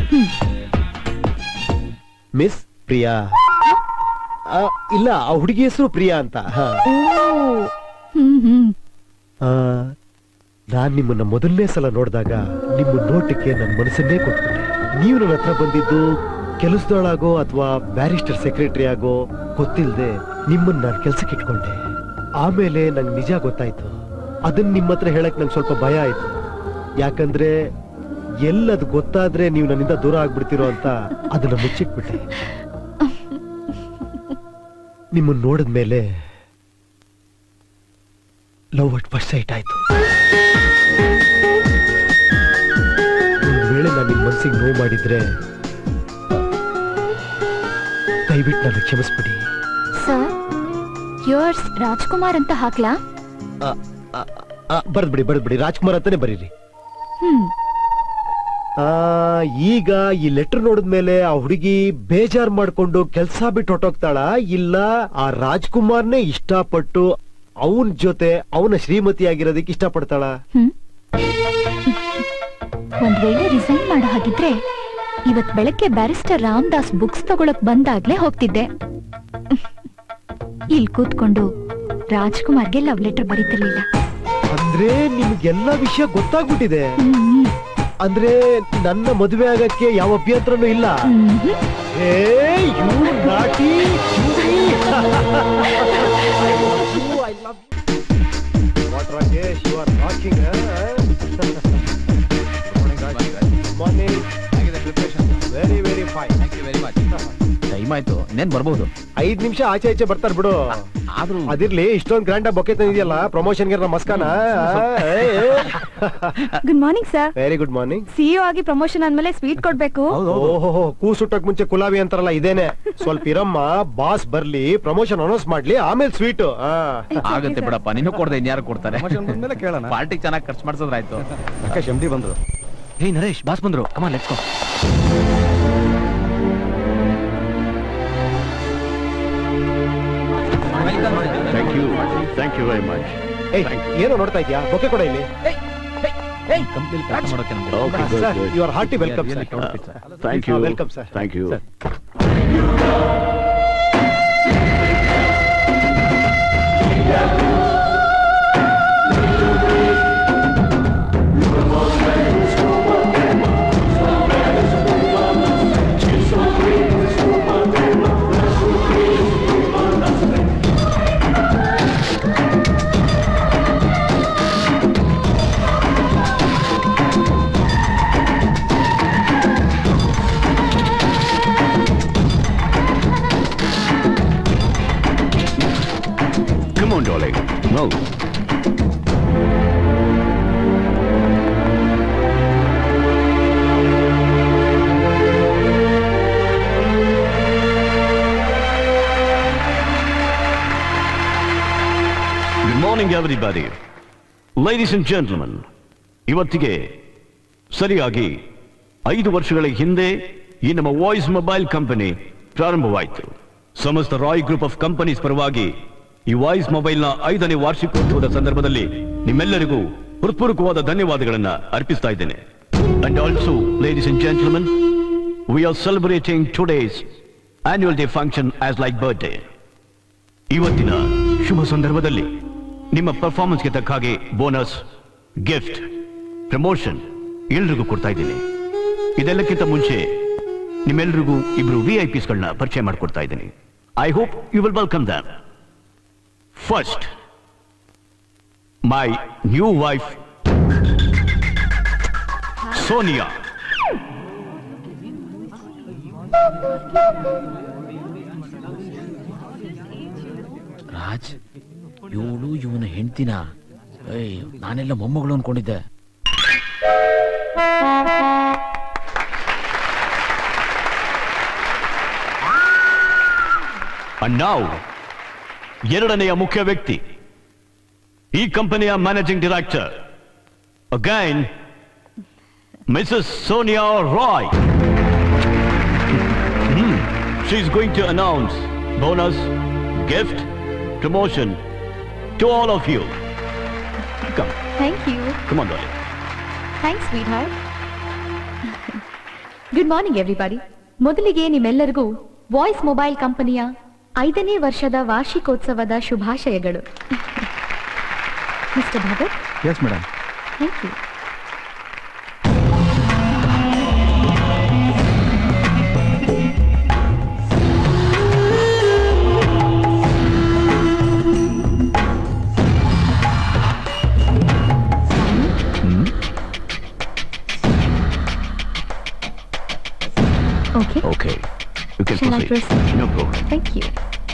ಮಿಸ್ ಪ್ರಿಯಾ ಆ, ಇಲ್ಲ ಆ ಹುಡುಗಿ ಹೆಸರು ಪ್ರಿಯಾ ಅಂತ ಹಾ. ಓ ಹ್ಮ್ ಹ್ಮ್ ಆ, ನಾನ್ ನಿಮ್ಮನ್ನ ಮೊದಲನೇ ಸಲ ನೋಡಿದಾಗ ನಿಮ್ಮ ನೋಟಕ್ಕೆ ನನ್ನ ಮನಸ್ಸನ್ನೇ ಕೊಟ್ಬಿಟ್ಟೆ ನೀವು ನನ್ನ ಹತ್ರ ಬಂದಿದ್ದು ಕೆಲಸದೊಳಾಗೋ ಅಥವಾ ಬ್ಯಾರಿಸ್ಟರ್ ಸೆಕ್ರೆಟರಿ ಆಗೋ ಗೊತ್ತಿಲ್ಲದೆ ನಿಮ್ಮನ್ನ ನಾನು ಕೆಲ್ಸಕ್ಕೆ ಇಟ್ಕೊಂಡೆ ಆಮೇಲೆ ನಂಗೆ ನಿಜ ಗೊತ್ತಾಯ್ತು ಅದನ್ನ ನಿಮ್ಮ ಹತ್ರ ಹೇಳಕ್ ನಂಗೆ ಸ್ವಲ್ಪ ಭಯ ಆಯ್ತು ಯಾಕಂದ್ರೆ ಎಲ್ಲದ್ ಗೊತ್ತಾದ್ರೆ ನೀವು ನನ್ನಿಂದ ದೂರ ಆಗ್ಬಿಡ್ತೀರೋ ಅಂತ ಅದನ್ನ ಮುಚ್ಚಿಟ್ಬಿಟ್ಟೆ ನಿಮ್ಮನ್ನ ನೋಡಿದ್ಮೇಲೆ ಲವ್ ಅಟ್ ಫಸ್ಟ್ ಸೈಟ್ ಆಯ್ತು ಒಂದ್ ವೇಳೆ ನಾನು ನಿಮ್ ಮನ್ಸಿಗೆ ನೋವು ಮಾಡಿದ್ರೆ ದಯವಿಟ್ಟು ನನ್ನ ಕ್ಷಮಿಸ್ಬಿಡಿ ಸರ್ ಯೋರ್ಸ್ ರಾಜ್ಕುಮಾರ್ ಅಂತ ಹಾಕ್ಲಾ ಬರ್ದ್ಬಿಡಿ ಬರ್ದ್ಬಿಡಿ ರಾಜ್ಕುಮಾರ್ ಅಂತಾನೆ ಬರೀರಿ ಹ್ಮ್ ಆ, ಈಗ ಈ ಲೆಟರ್ ನೋಡಿದ್ಮೇಲೆ ಆ ಹುಡುಗಿ ಬೇಜಾರ್ ಮಾಡ್ಕೊಂಡು ಕೆಲ್ಸ ಬಿಟ್ಟು ಹೊಟ್ಟೋಗ್ತಾಳ ಇಲ್ಲ ಆ ರಾಜ್ಕುಮಾರ್ನೇ ಇಷ್ಟಪಟ್ಟು ಅವನ್ ಜೊತೆ ಅವನ ಶ್ರೀಮತಿ ಆಗಿರೋದಕ್ಕೆ ಇಷ್ಟಪಡ್ತಾಳ ಹ್ಮ್ ಒಂದ್ ವೇಳೆ ರಿಸೈನ್ ಮಾಡೋ ಹಾಗಿದ್ರೆ ಇವತ್ ಬೆಳಗ್ಗೆ ಬ್ಯಾರಿಸ್ಟರ್ ರಾಮದಾಸ್ ಬುಕ್ಸ್ ತಗೊಳಕ್ ಬಂದಾಗ್ಲೇ ಹೋಗ್ತಿದ್ದೆ ಇಲ್ಲಿ ಕೂತ್ಕೊಂಡು ರಾಜ್ಕುಮಾರ್ಗೆ ಲವ್ ಲೆಟರ್ ಬರೀತಿರ್ಲಿಲ್ಲ ಅಂದ್ರೆ ನಿಮ್ಗೆಲ್ಲ ವಿಷಯ ಗೊತ್ತಾಗ್ಬಿಟ್ಟಿದೆ ಹ್ಮ್ ಅಂದ್ರೆ ನನ್ನ ಮದುವೆ ಆಗಕ್ಕೆ ಯಾವ ಅಭ್ಯಂತರನೂ ಇಲ್ಲ ಹ್ಮ್ ಏ ಯು ನಾಟಿ What Rakesh, you are rocking, huh? Morning. Very, very fine. Time ಆಯ್ತು ಇನ್ನೇನ್ ಬರ್ಬೋದು ಐದ್ ನಿಮಿಷ ಆಚೆ ಈಚೆ ಬರ್ತಾರ ಬಿಡು ಆದ್ರೂ ಅದಿರ್ಲಿ ಇಷ್ಟೊಂದ್ ಗ್ರ್ಯಾಂಡ್ ಬೊಕ್ಕೆ ತಂದಿದ್ಯಲ್ಲ ಪ್ರಮೋಷನ್ ಗೆ ಮಸ್ಕಾನ good morning sir very good morning CEO ಆಗಿ ಪ್ರಮೋಷನ್ ಆದ್ಮೇಲೆ ಸ್ವೀಟ್ ಕೊಡ್ಬೇಕು ಓಹೋ ಕೂಸುಟ್ಟಕ್ ಮುಂಚೆ ಕುಲಾವಿ ಅಂತಾರಲ್ಲ ಇದೇನೆ ಸ್ವಲ್ಪ ಇರಮ್ಮ ಬಾಸ್ ಬರ್ಲಿ ಪ್ರಮೋಷನ್ ಅನೌನ್ಸ್ ಮಾಡ್ಲಿ ಆಮೇಲೆ ಸ್ವೀಟ್ ಆಗತ್ತೆ ಬಿಡಪ್ಪ ನೀನು ಕೊಡ್ದೆ ಇನ್ಯಾರು ಕೊಡ್ತಾರೆ ಪಾರ್ಟಿ ಚೆನ್ನಾಗಿ ಖರ್ಚು ಮಾಡ್ಸೋದ್ರಾಯ್ತು ಆಕಾಶ್ ಎಂ ಡಿ ಬಂದ್ರು ಹೇ ನರೇಶ್ ಬಾಸ್ ಬಂದ್ರು come on let's go thank you thank you very much ಏಯ್ ಏನೋ ನೋಡ್ತಾ ಇದ್ಯಾ ಬೊಕ್ಕೆ ಕೊಡ ಇಲ್ಲಿ ಕಂಪ್ನಿಲಿ ಕೆಲಸ ಮಾಡೋಕೆ ನಮ್ಗೆ okay sir you are hearty welcome Really sir proud of it, sir. Thank you welcome sir thank you Come on, darling. No. Good morning, everybody. Ladies and gentlemen, ಇವತ್ತಿಗೆ ಸರಿಯಾಗಿ ಐದು ವರ್ಷಗಳ ಹಿಂದೆ ಈ ನಮ್ಮ ವಾಯ್ಸ್ ಮೊಬೈಲ್ ಕಂಪನಿ ಪ್ರಾರಂಭವಾಯಿತು ಸಮಸ್ತ Roy group of companies ಪರವಾಗಿ ಈ ವಾಯ್ಸ್ ಮೊಬೈಲ್ನ ಐದನೇ ವಾರ್ಷಿಕೋತ್ಸವದ ಸಂದರ್ಭದಲ್ಲಿ ನಿಮ್ಮೆಲ್ಲರಿಗೂ ಹೃತ್ಪೂರ್ವಕವಾದ ಧನ್ಯವಾದಗಳನ್ನ ಅರ್ಪಿಸ್ತಾ ಇದ್ದೇನೆ and also ladies and gentleman we are celebrating today's annual day function as like birthday ಇವತ್ತಿನ ಶುಭ ಸಂದರ್ಭದಲ್ಲಿ ನಿಮ್ಮ ಪರ್ಫಾರ್ಮೆನ್ಸ್ಗೆ ತಕ್ಕ ಹಾಗೆ ಬೋನಸ್ ಗಿಫ್ಟ್ ಪ್ರಮೋಷನ್ ಎಲ್ರಿಗೂ ಕೊಡ್ತಾ ಇದ್ದೀನಿ ಇದೆಲ್ಲಕ್ಕಿಂತ ಮುಂಚೆ ನಿಮ್ಮೆಲ್ರಿಗೂ ಇಬ್ರು ವಿ ಐ ಪಿಸ್ಗಳನ್ನ ಪರಿಚಯ ಮಾಡಿಕೊಡ್ತಾ ಇದ್ದೀನಿ I hope you will welcome them first my new wife Sonia Raj ಇವಳು ಇವನ ಹೆಂಡ್ತಿನ ಏಯ್ ನಾನೆಲ್ಲ ಮೊಮ್ಮಗಳು ಅನ್ಕೊಂಡಿದ್ದೆ ಅಂಡ್ ನಾವು ಎರಡನೆಯ ಮುಖ್ಯ ವ್ಯಕ್ತಿ ಈ ಕಂಪನಿಯ managing director again Mrs Sonia Roy she is going to announce bonus gift promotion to all of you come thank you come on darling thanks sweetheart good morning everybody ಮೊದಲಿಗೆ ನಿಮ್ಮೆಲ್ಲರಿಗೂ ವಾಯ್ಸ್ ಮೊಬೈಲ್ ಕಂಪನಿಯ ಐದನೇ ವರ್ಷದ ವಾರ್ಷಿಕೋತ್ಸವದ ಶುಭಾಶಯಗಳು Mr Bhagat yes madam thank you okay okay you can Shall I proceed? No problem thank you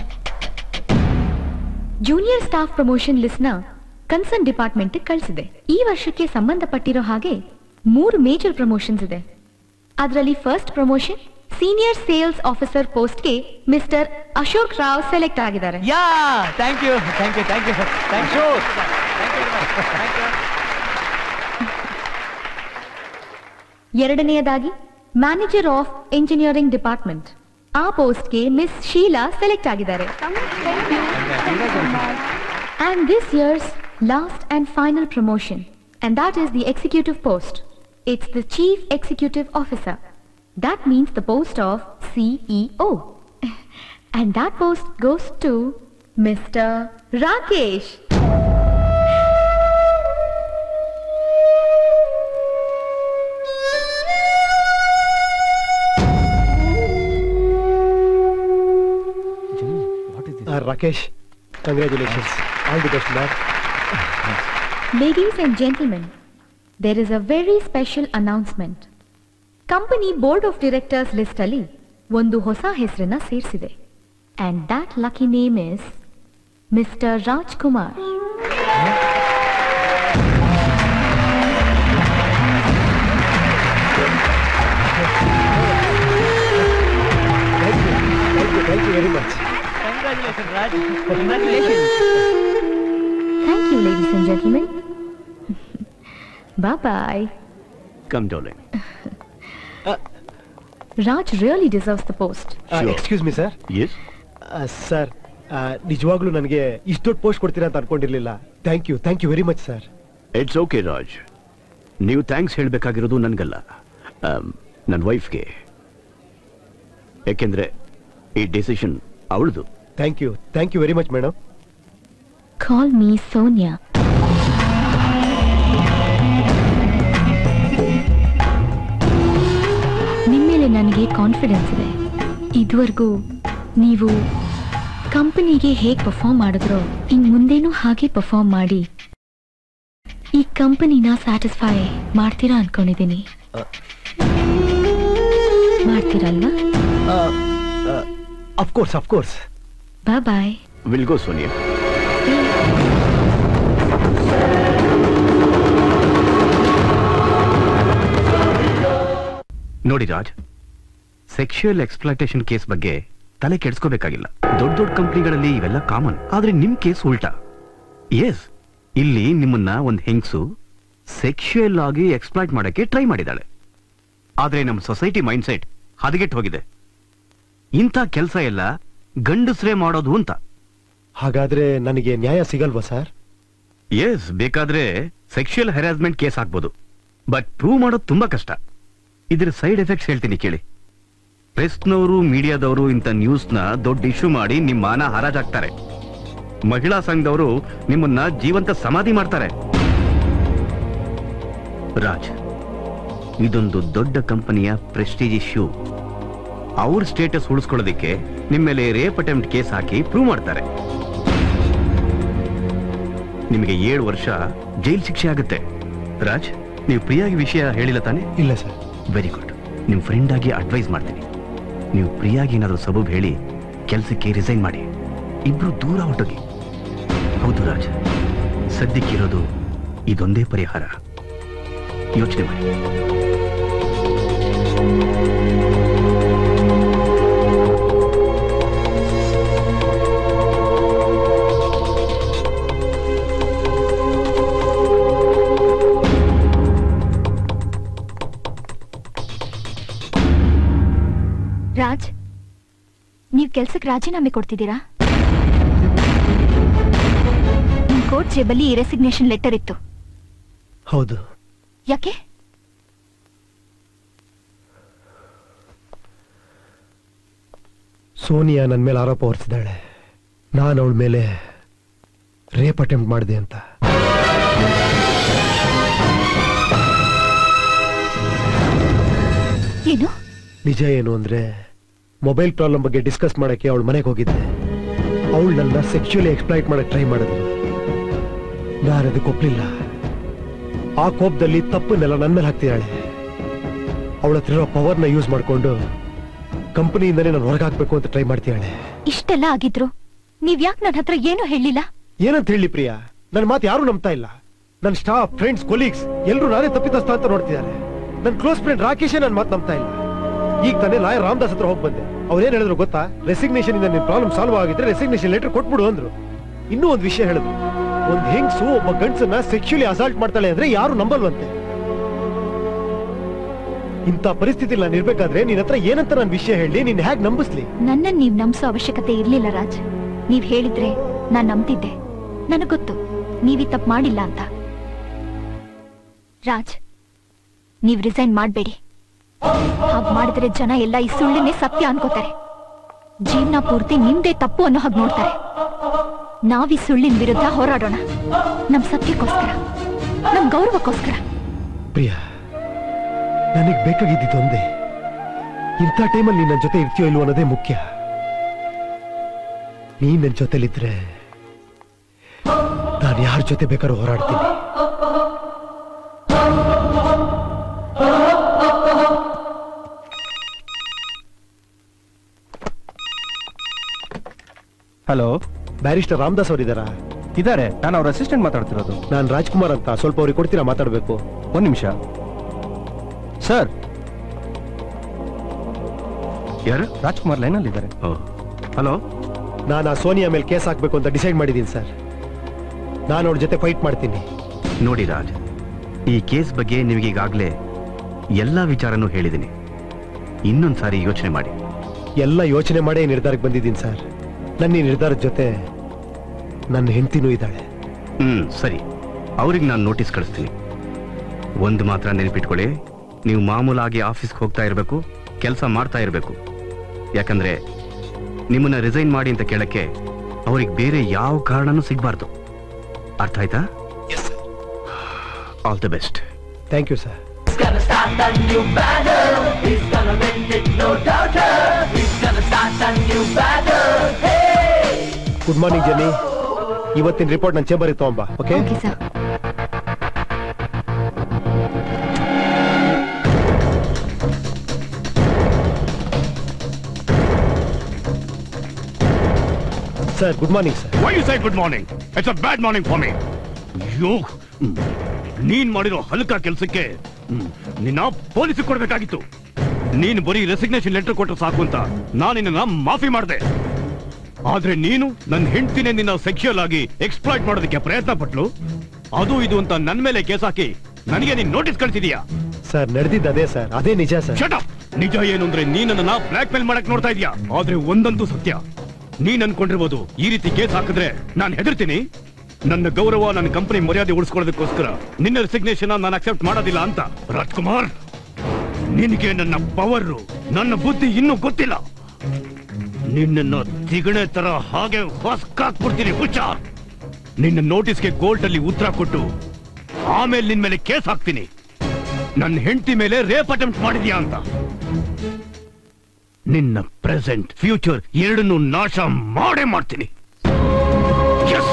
junior staff promotion list ನ concern department ಕಳಿಸಿದೆ ಈ ವರ್ಷಕ್ಕೆ ಸಂಬಂಧಪಟ್ಟಿರೋ ಹಾಗೆ ಮೂರು ಮೇಜರ್ ಪ್ರಮೋಷನ್ಸ್ ಇದೆ ಅದರಲ್ಲಿ first promotion senior sales officer ಪೋಸ್ಟ್ಗೆ ಮಿಸ್ಟರ್ ಅಶೋಕ್ ರಾವ್ ಸೆಲೆಕ್ಟ್ ಆಗಿದ್ದಾರೆ yeah thank you thank you thank you thank you ಎರಡನೆಯದಾಗಿ ಮ್ಯಾನೇಜರ್ ಆಫ್ ಇಂಜಿನಿಯರಿಂಗ್ ಡಿಪಾರ್ಟ್ಮೆಂಟ್ ಆ ಪೋಸ್ಟ್ಗೆ ಮಿಸ್ ಶೀಲಾ ಸೆಲೆಕ್ಟ್ ಆಗಿದ್ದಾರೆ And this year's last and final promotion, and that is the executive post. It's the Chief Executive Officer. That means the post of CEO. And that post goes to Mr. Rakesh. ಆ, Rakesh congratulations all the best ma'am Ladies and gentlemen, there is a very special announcement. Company board of directors list ಅಲ್ಲಿ ಒಂದು ಹೊಸ ಹೆಸರನ್ನ ಸೇರಿಸಿದೆ and that lucky name is Mr Rajkumar thank you thank you very much congratulation Raj congratulation thank you ladies and gentlemen bye bye come darling Raj really deserves the post Sure. Excuse me sir yes sir ನಿಜವಾಗ್ಲೂ ನನಗೆ ಇಷ್ಟು ದೊಡ್ಡ post ಕೊಡ್ತೀರಾ ಅಂತ ಅನ್ಕೊಂಡಿರ್ಲಿಲ್ಲ thank you thank you very much sir it's okay Raj ನೀವು thanks ಹೇಳಬೇಕಾಗಿರೋದು ನನಗಲ್ಲ ನನ್ನ ವೈಫ್ಗೆ ಯಾಕೆಂದ್ರೆ ಈ ಡಿಸಿಷನ್ ಅವಳದು thank you thank you very much madam call me Sonia ನಿಮ್ಮೇಲೆ ನನಗೆ ಕಾನ್ಫಿಡೆನ್ಸ್ ಇದೆ ಇದುವರೆಗೂ ನೀವು ಕಂಪನಿಗೆ ಹೇಗೆ ಪರ್ಫಾರ್ಮ್ ಮಾಡಿದ್ರೋ ಇನ್ ಮುಂದೇನೂ ಹಾಗೆ ಪರ್ಫಾರ್ಮ್ ಮಾಡಿ ಈ ಕಂಪನಿನ ಸ್ಯಾಟಿಸ್ಫೈ ಮಾಡ್ತೀರಾ ಅನ್ಕೊಂಡಿದ್ದೀನಿ ಮಾಡ್ತೀರಲ್ವಾ of course of course bye bye will go Sonia ನೋಡಿ ರಾಜ್ ಸೆಕ್ಷುಯಲ್ ಎಕ್ಸ್ಪ್ಲಾಟೇಷನ್ ಕೇಸ್ ಬಗ್ಗೆ ತಲೆ ಕೆಡಿಸ್ಕೋಬೇಕಾಗಿಲ್ಲ ದೊಡ್ಡ ದೊಡ್ಡ ಕಂಪ್ನಿಗಳಲ್ಲಿ ಇವೆಲ್ಲ ಕಾಮನ್ ಆದ್ರೆ ನಿಮ್ ಕೇಸ್ ಉಲ್ಟಾ ಎಸ್ ಇಲ್ಲಿ ನಿಮ್ಮನ್ನ ಒಂದ್ ಹೆಂಗ್ಸು ಸೆಕ್ಷುಯಲ್ ಆಗಿ ಎಕ್ಸ್ಪ್ಲಾಯ್ಟ್ ಮಾಡಕ್ಕೆ ಟ್ರೈ ಮಾಡಿದಾಳೆ ಆದ್ರೆ ನಮ್ಮ ಸೊಸೈಟಿ ಮೈಂಡ್ ಸೆಟ್ ಹದಗೆಟ್ಟು ಹೋಗಿದೆ ಇಂಥ ಕೆಲಸ ಎಲ್ಲ ಗಂಡಸ್ರೇ ಮಾಡೋದು ಅಂತ ಹಾಗಾದ್ರೆ ನನಗೆ ನ್ಯಾಯ ಸಿಗಲ್ವಾ ಸರ್ ಎಸ್ ಬೇಕಾದ್ರೆ ಸೆಕ್ಷುಯಲ್ ಹರಾಸ್ಮೆಂಟ್ ಕೇಸ್ ಆಗ್ಬೋದು ಬಟ್ ಪ್ರೂವ್ ಮಾಡೋದು ತುಂಬಾ ಕಷ್ಟ ಇದ್ರ ಸೈಡ್ ಎಫೆಕ್ಟ್ಸ್ ಹೇಳ್ತೀನಿ ಕೇಳಿ ಪ್ರೆಸ್ನವರು ಮೀಡಿಯಾದವರು ಇಂಥ ನ್ಯೂಸ್ನ ದೊಡ್ಡ ಇಶ್ಯೂ ಮಾಡಿ ನಿಮ್ಮ ಮಾನ ಹರಾಜಾಗ್ತಾರೆ ಮಹಿಳಾ ಸಂಘದವರು ನಿಮ್ಮನ್ನ ಜೀವಂತ ಸಮಾಧಿ ಮಾಡ್ತಾರೆ ರಾಜ್ ಇದೊಂದು ದೊಡ್ಡ ಕಂಪನಿಯ ಪ್ರೆಸ್ಟೀಜ್ ಇಶ್ಯೂ ಅವ್ರ ಸ್ಟೇಟಸ್ ಉಳಿಸ್ಕೊಳ್ಳೋದಿಕ್ಕೆ ನಿಮ್ಮ ಮೇಲೆ ರೇಪ್ ಅಟೆಂಪ್ಟ್ ಕೇಸ್ ಹಾಕಿ ಪ್ರೂವ್ ಮಾಡ್ತಾರೆ ನಿಮಗೆ ಏಳು ವರ್ಷ ಜೈಲ್ ಶಿಕ್ಷೆ ಆಗುತ್ತೆ ರಾಜ್ ನೀವು ಪ್ರಿಯಾಗಿ ವಿಷಯ ಹೇಳಿಲ್ಲ ತಾನೆ ಇಲ್ಲ ಸರ್ ವೆರಿ ಗುಡ್ ನಿಮ್ ಫ್ರೆಂಡ್ ಆಗಿ ಅಡ್ವೈಸ್ ಮಾಡ್ತೀನಿ ನೀವು ಪ್ರಿಯಾಗಿ ಏನಾದರೂ ಸಬೂಬ್ ಹೇಳಿ ಕೆಲಸಕ್ಕೆ ರಿಸೈನ್ ಮಾಡಿ ಇಬ್ರು ದೂರ ಹೊಟ್ಟೋಗಿ ಹೌದು ರಾಜ್ ಸದ್ಯಕ್ಕಿರೋದು ಇದೊಂದೇ ಪರಿಹಾರ ಯೋಚನೆ ಮಾಡಿ ಕೆಲ್ಸಕ್ಕೆ ರಾಜೀನಾಮೆ ಕೊಡ್ತಿದ್ದೀರಾ ನಿಮ್ ಕೋರ್ಟ್ ಜೇಬಲ್ಲಿ ಈ ರೆಸಿಗ್ನೇಷನ್ ಲೆಟರ್ ಇತ್ತು ಹೌದು ಯಾಕೆ ಸೋನಿಯಾ ನನ್ನ ಮೇಲೆ ಆರೋಪ ಹೊರಿಸಿದ್ದಾಳೆ ನಾನು ಅವಳ ಮೇಲೆ ರೇಪ್ ಅಟೆಂಪ್ಟ್ ಮಾಡಿದೆ ಅಂತ ಏನು ನಿಜ ಏನು ಅಂದ್ರೆ ಮೊಬೈಲ್ ಪ್ರಾಬ್ಲಮ್ ಬಗ್ಗೆ ಡಿಸ್ಕಸ್ ಮಾಡಕ್ಕೆ ಅವಳ ಮನೆಗೆ ಹೋಗಿದ್ದೆ ಅವಳು ನನ್ನ ಸೆಕ್ಚುಲಿ ಎಕ್ಸ್ಪ್ಲೈಟ್ ಮಾಡಕ್ ಟ್ರೈ ಮಾಡಿದ್ಲು ನಾನು ಅದಕ್ಕೆ ಒಪ್ಲಿಲ್ಲ ಆ ಕೋಪದಲ್ಲಿ ತಪ್ಪನ್ನೆಲ್ಲ ನನ್ನ ಮೇಲೆ ಹಾಕ್ತಿದ್ದಾಳೆ ಅವಳ ಹತ್ರ ಇರೋ ಪವರ್ನ ಯೂಸ್ ಮಾಡ್ಕೊಂಡು ಕಂಪನಿಯಿಂದನೇ ನಾನು ಹೊರಗೆ ಹಾಕ್ಬೇಕು ಅಂತ ಟ್ರೈ ಮಾಡ್ತಿದ್ದಾಳೆ ಇಷ್ಟೆಲ್ಲ ಆಗಿದ್ರು ನೀವ್ ಯಾಕೆ ನನ್ನ ಹತ್ರ ಏನು ಹೇಳಿಲ್ಲ ಏನಂತ ಹೇಳಿ ಪ್ರಿಯಾ ನನ್ನ ಮಾತು ಯಾರು ನಂಬ್ತಾ ಇಲ್ಲ ನನ್ನ ಸ್ಟಾಫ್ ಫ್ರೆಂಡ್ಸ್ ಕೊಲೀಗ್ಸ್ ಎಲ್ಲರೂ ನಾನೇ ತಪ್ಪಿತಸ್ಥ ಅಂತ ನೋಡ್ತಿದ್ದಾರೆ ನನ್ನ ಕ್ಲೋಸ್ ಫ್ರೆಂಡ್ ರಾಕೇಶೇ ನನ್ನ ಮಾತು ನಂಬ್ತಾ ಇಲ್ಲ ಈಗ ತಾನೇ ಲಾಯರ್ ರಾಮದಾಸ್ ಹತ್ರ ಹೋಗಿ ಬಂದೆ ಅವ್ರೇನ್ ಹೇಳಿದ್ರು ಗೊತ್ತಾ ರೆಸಿಗ್ನೇಷನ್ ಇಂದ ನಿನ್ ಪ್ರಾಬ್ಲಮ್ ಸಾಲ್ವ್ ಆಗಿದ್ರೆ ರೆಸಿಗ್ನೇಷನ್ ಲೆಟರ್ ಕೊಟ್ಬಿಡು ಅಂದ್ರು ಇನ್ನೂ ಒಂದು ವಿಷಯ ಹೇಳಿದ್ರು ಒಂದ್ ಹೆಂಗ್ಸು ಒಬ್ಬ ಗಂಡ್ಸನ್ನ ಸೆಕ್ಚುಲಿ ಅಸಾಲ್ಟ್ ಮಾಡ್ತಾಳೆ ಅಂದ್ರೆ ಯಾರು ನಂಬಲ್ವಂತೆ ಇಂಥ ಪರಿಸ್ಥಿತಿ ನಾನು ಇರ್ಬೇಕಾದ್ರೆ ನಿನ್ ಹತ್ರ ಏನಂತ ನಾನು ವಿಷಯ ಹೇಳಿ ನೀನ್ ಹೇಗ್ ನಂಬಿಸ್ಲಿ ನನ್ನನ್ ನೀವ್ ನಂಬಿಸೋ ಅವಶ್ಯಕತೆ ಇರ್ಲಿಲ್ಲ ರಾಜ್ ನೀವ್ ಹೇಳಿದ್ರೆ ನಾನ್ ನಂಬ್ತಿದ್ದೆ ನನಗ್ ಗೊತ್ತು ನೀವ್ ಈ ತಪ್ಪು ಮಾಡಿಲ್ಲ ಅಂತ ರಾಜ್ ನೀವ್ ರಿಸೈನ್ ಮಾಡ್ಬೇಡಿ ಹಾಗ್ ಮಾಡಿದ್ರೆ ಜನ ಎಲ್ಲ ಈ ಸುಳ್ಳನ್ನೇ ಸತ್ಯ ಅನ್ಕೋತಾರೆ ಜೀವನ ಪೂರ್ತಿ ನಿಮ್ದೇ ತಪ್ಪು ಅನ್ನೋ ಹಾಗೆ ನೋಡ್ತಾರೆ ನಾವ್ ಈ ಸುಳ್ಳಿನ ವಿರುದ್ಧ ಹೋರಾಡೋಣ ನಮ್ ಸತ್ಯಕ್ಕೋಸ್ಕರ ನಮ್ ಗೌರವಕ್ಕೋಸ್ಕರ ಪ್ರಿಯಾ ನನಗ್ ಬೇಕಾಗಿದ್ದಿದ್ದು ಒಂದೇ ಇಂಥ ಟೈಮಲ್ಲಿ ನೀನ್ ನನ್ನ ಜೊತೆ ಇರ್ತೀಯೋ ಇಲ್ವೋ ಅನ್ನೋದೇ ಮುಖ್ಯ ನೀನ್ ನನ್ನ ಜೊತೆಲಿದ್ರೆ ನಾನು ಯಾರ ಜೊತೆ ಬೇಕಾದ್ರೂ ಹೋರಾಡ್ತೀನಿ ಹಲೋ ಬ್ಯಾರಿಸ್ಟರ್ ರಾಮದಾಸ್ ಅವರಿದ್ದಾರಾ ಇದಾರೆ ನಾನು ಅವ್ರ ಅಸಿಸ್ಟೆಂಟ್ ಮಾತಾಡ್ತಿರೋದು ನಾನು ರಾಜ್ಕುಮಾರ್ ಅಂತ ಸ್ವಲ್ಪ ಅವ್ರಿಗೆ ಕೊಡ್ತೀರಾ ಮಾತಾಡ್ಬೇಕು ಒಂದ್ ನಿಮಿಷ ಸರ್ ಯಾರು ರಾಜ್ಕುಮಾರ್ ಲೈನಲ್ಲಿ ಇದ್ದಾರೆ ಹಲೋ ನಾನು ಆ ಸೋನಿಯಾ ಮೇಲೆ ಕೇಸ್ ಹಾಕ್ಬೇಕು ಅಂತ ಡಿಸೈಡ್ ಮಾಡಿದ್ದೀನಿ ಸರ್ ನಾನು ಅವ್ರ ಜೊತೆ ಫೈಟ್ ಮಾಡ್ತೀನಿ ನೋಡಿ ರಾಜ್ ಈ ಕೇಸ್ ಬಗ್ಗೆ ನಿಮಗೀಗಾಗಲೇ ಎಲ್ಲ ವಿಚಾರನೂ ಹೇಳಿದ್ದೀನಿ ಇನ್ನೊಂದು ಸಾರಿ ಯೋಚನೆ ಮಾಡಿ ಎಲ್ಲ ಯೋಚನೆ ಮಾಡೇ ಈ ನಿರ್ಧಾರಕ್ಕೆ ಬಂದಿದ್ದೀನಿ ಸರ್ ನನ್ನ ಈ ನಿರ್ಧಾರದ ಜೊತೆ ನನ್ನ ಹೆಂಡತಿನೂ ಇದ್ದಾಳೆ ಹ್ಮ್ ಸರಿ ಅವ್ರಿಗೆ ನಾನು ನೋಟಿಸ್ ಕಳಿಸ್ತೀನಿ ಒಂದು ಮಾತ್ರ ನೆನಪಿಟ್ಕೊಳ್ಳಿ ನೀವು ಮಾಮೂಲಾಗಿ ಆಫೀಸ್ಗೆ ಹೋಗ್ತಾ ಇರಬೇಕು ಕೆಲಸ ಮಾಡ್ತಾ ಇರಬೇಕು ಯಾಕಂದ್ರೆ ನಿಮ್ಮನ್ನ ರಿಸೈನ್ ಮಾಡಿ ಅಂತ ಕೇಳಕ್ಕೆ ಅವ್ರಿಗೆ ಬೇರೆ ಯಾವ ಕಾರಣನೂ ಸಿಗ್ಬಾರ್ದು ಅರ್ಥ ಆಯ್ತಾ all the best thank you sir He's gonna start a new battle. He's gonna win it, no doubt. He's gonna start a new battle. Hey! Good morning Jenny ಇವತ್ತಿನ ರಿಪೋರ್ಟ್ ನನ್ನ ಚೇಂಬರಿಗೆ ತಗೊಂಬ okay okay sir sir good morning sir Why you say good morning? It's a bad morning for me. ಅಯ್ಯೋ ಹ್ಮ್. ನೀನ್ ಮಾಡಿರೋ ಹಲ್ಕ ಕೆಲ್ಸಕ್ಕೆ ಹ್ಮ್, ನಿನ್ನ police ಕೊಡ್ಬೇಕಾಗಿತ್ತು ನೀನು ಬರೀ ರೆಸಿಗ್ನೇಷನ್ ಲೆಟರ್ ಕೊಟ್ಟರೆ ಸಾಕು ಅಂತ ನಾನು ನಿನ್ನ ಮಾಫಿ ಮಾಡಿದೆ ಆದ್ರೆ ನೀನು ನನ್ನ ಹೆಂಡ್ತಿನೇ ನಿನ್ನ ಸೆಕ್ಷುಯಲ್ ಆಗಿ ಎಕ್ಸ್ಪ್ಲಾಯ್ಟ್ ಮಾಡೋದಕ್ಕೆ ಪ್ರಯತ್ನ ಪಟ್ಲು ಅದು ಇದು ಅಂತ ನನ್ ಮೇಲೆ ಕೇಸ್ ಹಾಕಿ ನನಗೆ ನೀನ್ ನೋಟಿಸ್ ಕಳ್ಸಿದೀಯಾ ಸರ್ ನಡೆದಿದ್ದು ಅದೇ ಸರ್ ಅದೇ ನಿಜ ಸರ್ ಶಟ್ ಅಪ್ ನಿಜ ಏನು ಅಂದ್ರೆ ನೀನ್ ನನ್ನ ಬ್ಲಾಕ್ ಮೇಲ್ ಮಾಡಕ್ ನೋಡ್ತಾ ಇದೀಯಾ ಆದ್ರೆ ಒಂದಂತೂ ಸತ್ಯ ನೀನ್ ಅನ್ಕೊಂಡಿರ್ಬೋದು ಈ ರೀತಿ ಕೇಸ್ ಹಾಕಿದ್ರೆ ನಾನು ಹೆದರ್ತೀನಿ ನನ್ನ ಗೌರವ ನನ್ನ ಕಂಪನಿ ಮರ್ಯಾದೆ ಉಳಿಸ್ಕೊಳ್ಳೋದಕ್ಕೋಸ್ಕರ ನಿನ್ನ ರೆಸಿಗ್ನೇಷನ್ ನಾನು ಅಕ್ಸೆಪ್ಟ್ ಮಾಡೋದಿಲ್ಲ ಅಂತ ರಾಜ್ಕುಮಾರ್ ನಿನಗೆ ನನ್ನ ಪವರ್ ನನ್ನ ಬುದ್ಧಿ ಇನ್ನೂ ಗೊತ್ತಿಲ್ಲ ನಿನ್ನನ್ನು ತಿಗಣೆ ತರ ಹಾಗೆ ಹೊಸ್ಕಾಕ್ಬಿಡ್ತೀನಿ ಹುಚ್ಚಾರ್ ನಿನ್ನ ನೋಟಿಸ್ಗೆ ಕೋರ್ಟ್ ಅಲ್ಲಿ ಉತ್ತರ ಕೊಟ್ಟು ಆಮೇಲೆ ನಿನ್ ಮೇಲೆ ಕೇಸ್ ಹಾಕ್ತೀನಿ ನನ್ನ ಹೆಂಡತಿ ಮೇಲೆ ರೇಪ್ ಅಟೆಂಪ್ಟ್ ಮಾಡಿದ್ಯಾ ಅಂತ ನಿನ್ನ ಪ್ರೆಸೆಂಟ್ ಫ್ಯೂಚರ್ ಎರಡನ್ನೂ ನಾಶ ಮಾಡೇ ಮಾಡ್ತೀನಿ Yes!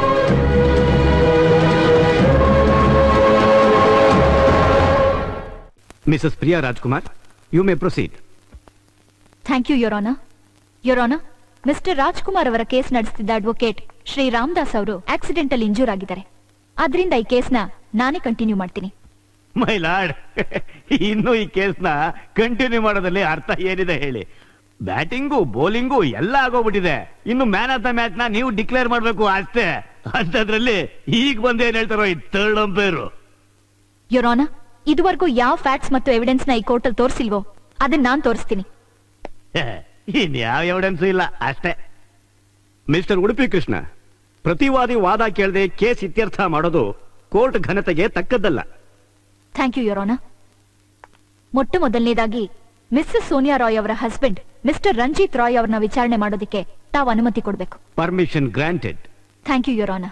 Mrs Priya Rajkumar you may proceed thank you your honour your honour Mr Rajkumar ಅವರ ಕೇಸ್ ನಡೆಸ್ತಿದ್ದ ಅಡ್ವೊಕೇಟ್ ಶ್ರೀ ರಾಮದಾಸ್ ಅವರು ಆಕ್ಸಿಡೆಂಟಲ್ ಇಂಜೂರ್ ಆಗಿದ್ದಾರೆ ಆದ್ರಿಂದ ಈ ಕೇಸ್ನ ನಾನೇ ಕಂಟಿನ್ಯೂ ಮಾಡ್ತೀನಿ ಮೈ ಲಾರ್ಡ್ ಇನ್ನು ಈ ಕೇಸ್ನ ಕಂಟಿನ್ಯೂ ಮಾಡೋದ್ರಲ್ಲಿ ಅರ್ಥ ಏನಿದೆ ಹೇಳಿ ಬ್ಯಾಟಿಂಗು ಬೌಲಿಂಗು ಎಲ್ಲ ಆಗೋಗ್ಬಿಟ್ಟಿದೆ ಇನ್ನು ಮ್ಯಾನ್ ಆಫ್ ದ ಮ್ಯಾಚ್ ನ ನೀವು ಡಿಕ್ಲೇರ್ ಮಾಡ್ಬೇಕು ಅಷ್ಟೇ ಅಂತದ್ರಲ್ಲಿ ಈಗ ಬಂದು ಏನ್ ಹೇಳ್ತಾರೋ ಈ ಥರ್ಡ್ ಅಂಪೈರು ಯೋರೋನ ಇದುವರೆಗೂ ಯಾವ ಫ್ಯಾಕ್ಟ್ಸ್ ಮತ್ತು ಎವಿಡೆನ್ಸ್ ನ ಈ ಕೋರ್ಟಲ್ ತೋರಿಸಿಲ್ವೋ ಅದನ್ನ ನಾನ್ ತೋರಿಸ್ತೀನಿ ಇನ್ಯಾವ ಎವಿಡೆನ್ಸು ಇಲ್ಲ ಅಷ್ಟೇ ಮಿಸ್ಟರ್ ಉಡುಪಿ ಕೃಷ್ಣ ಪ್ರತಿವಾದಿ ವಾದ ಕೇಳದೆ ಕೇಸ್ ಇತ್ಯರ್ಥ ಮಾಡೋದು ಕೋರ್ಟ್ ಘನತೆಗೆ ತಕ್ಕದ್ದಲ್ಲ ಥ್ಯಾಂಕ್ ಯು ಯೋರೋನ ಮೊಟ್ಟ ಮೊದಲನೇದಾಗಿ ಮಿಸ್ಸಸ್ ಸೋನಿಯಾ ರಾಯ್ ಅವರ ಹಸ್ಬೆಂಡ್ ಮಿಸ್ಟರ್ ರಂಜಿತ್ ರಾಯ್ ಅವರನ್ನ ವಿಚಾರಣೆ ಮಾಡೋದಕ್ಕೆ ತಾವು ಅನುಮತಿ ಕೊಡಬೇಕು permission granted thank you your honour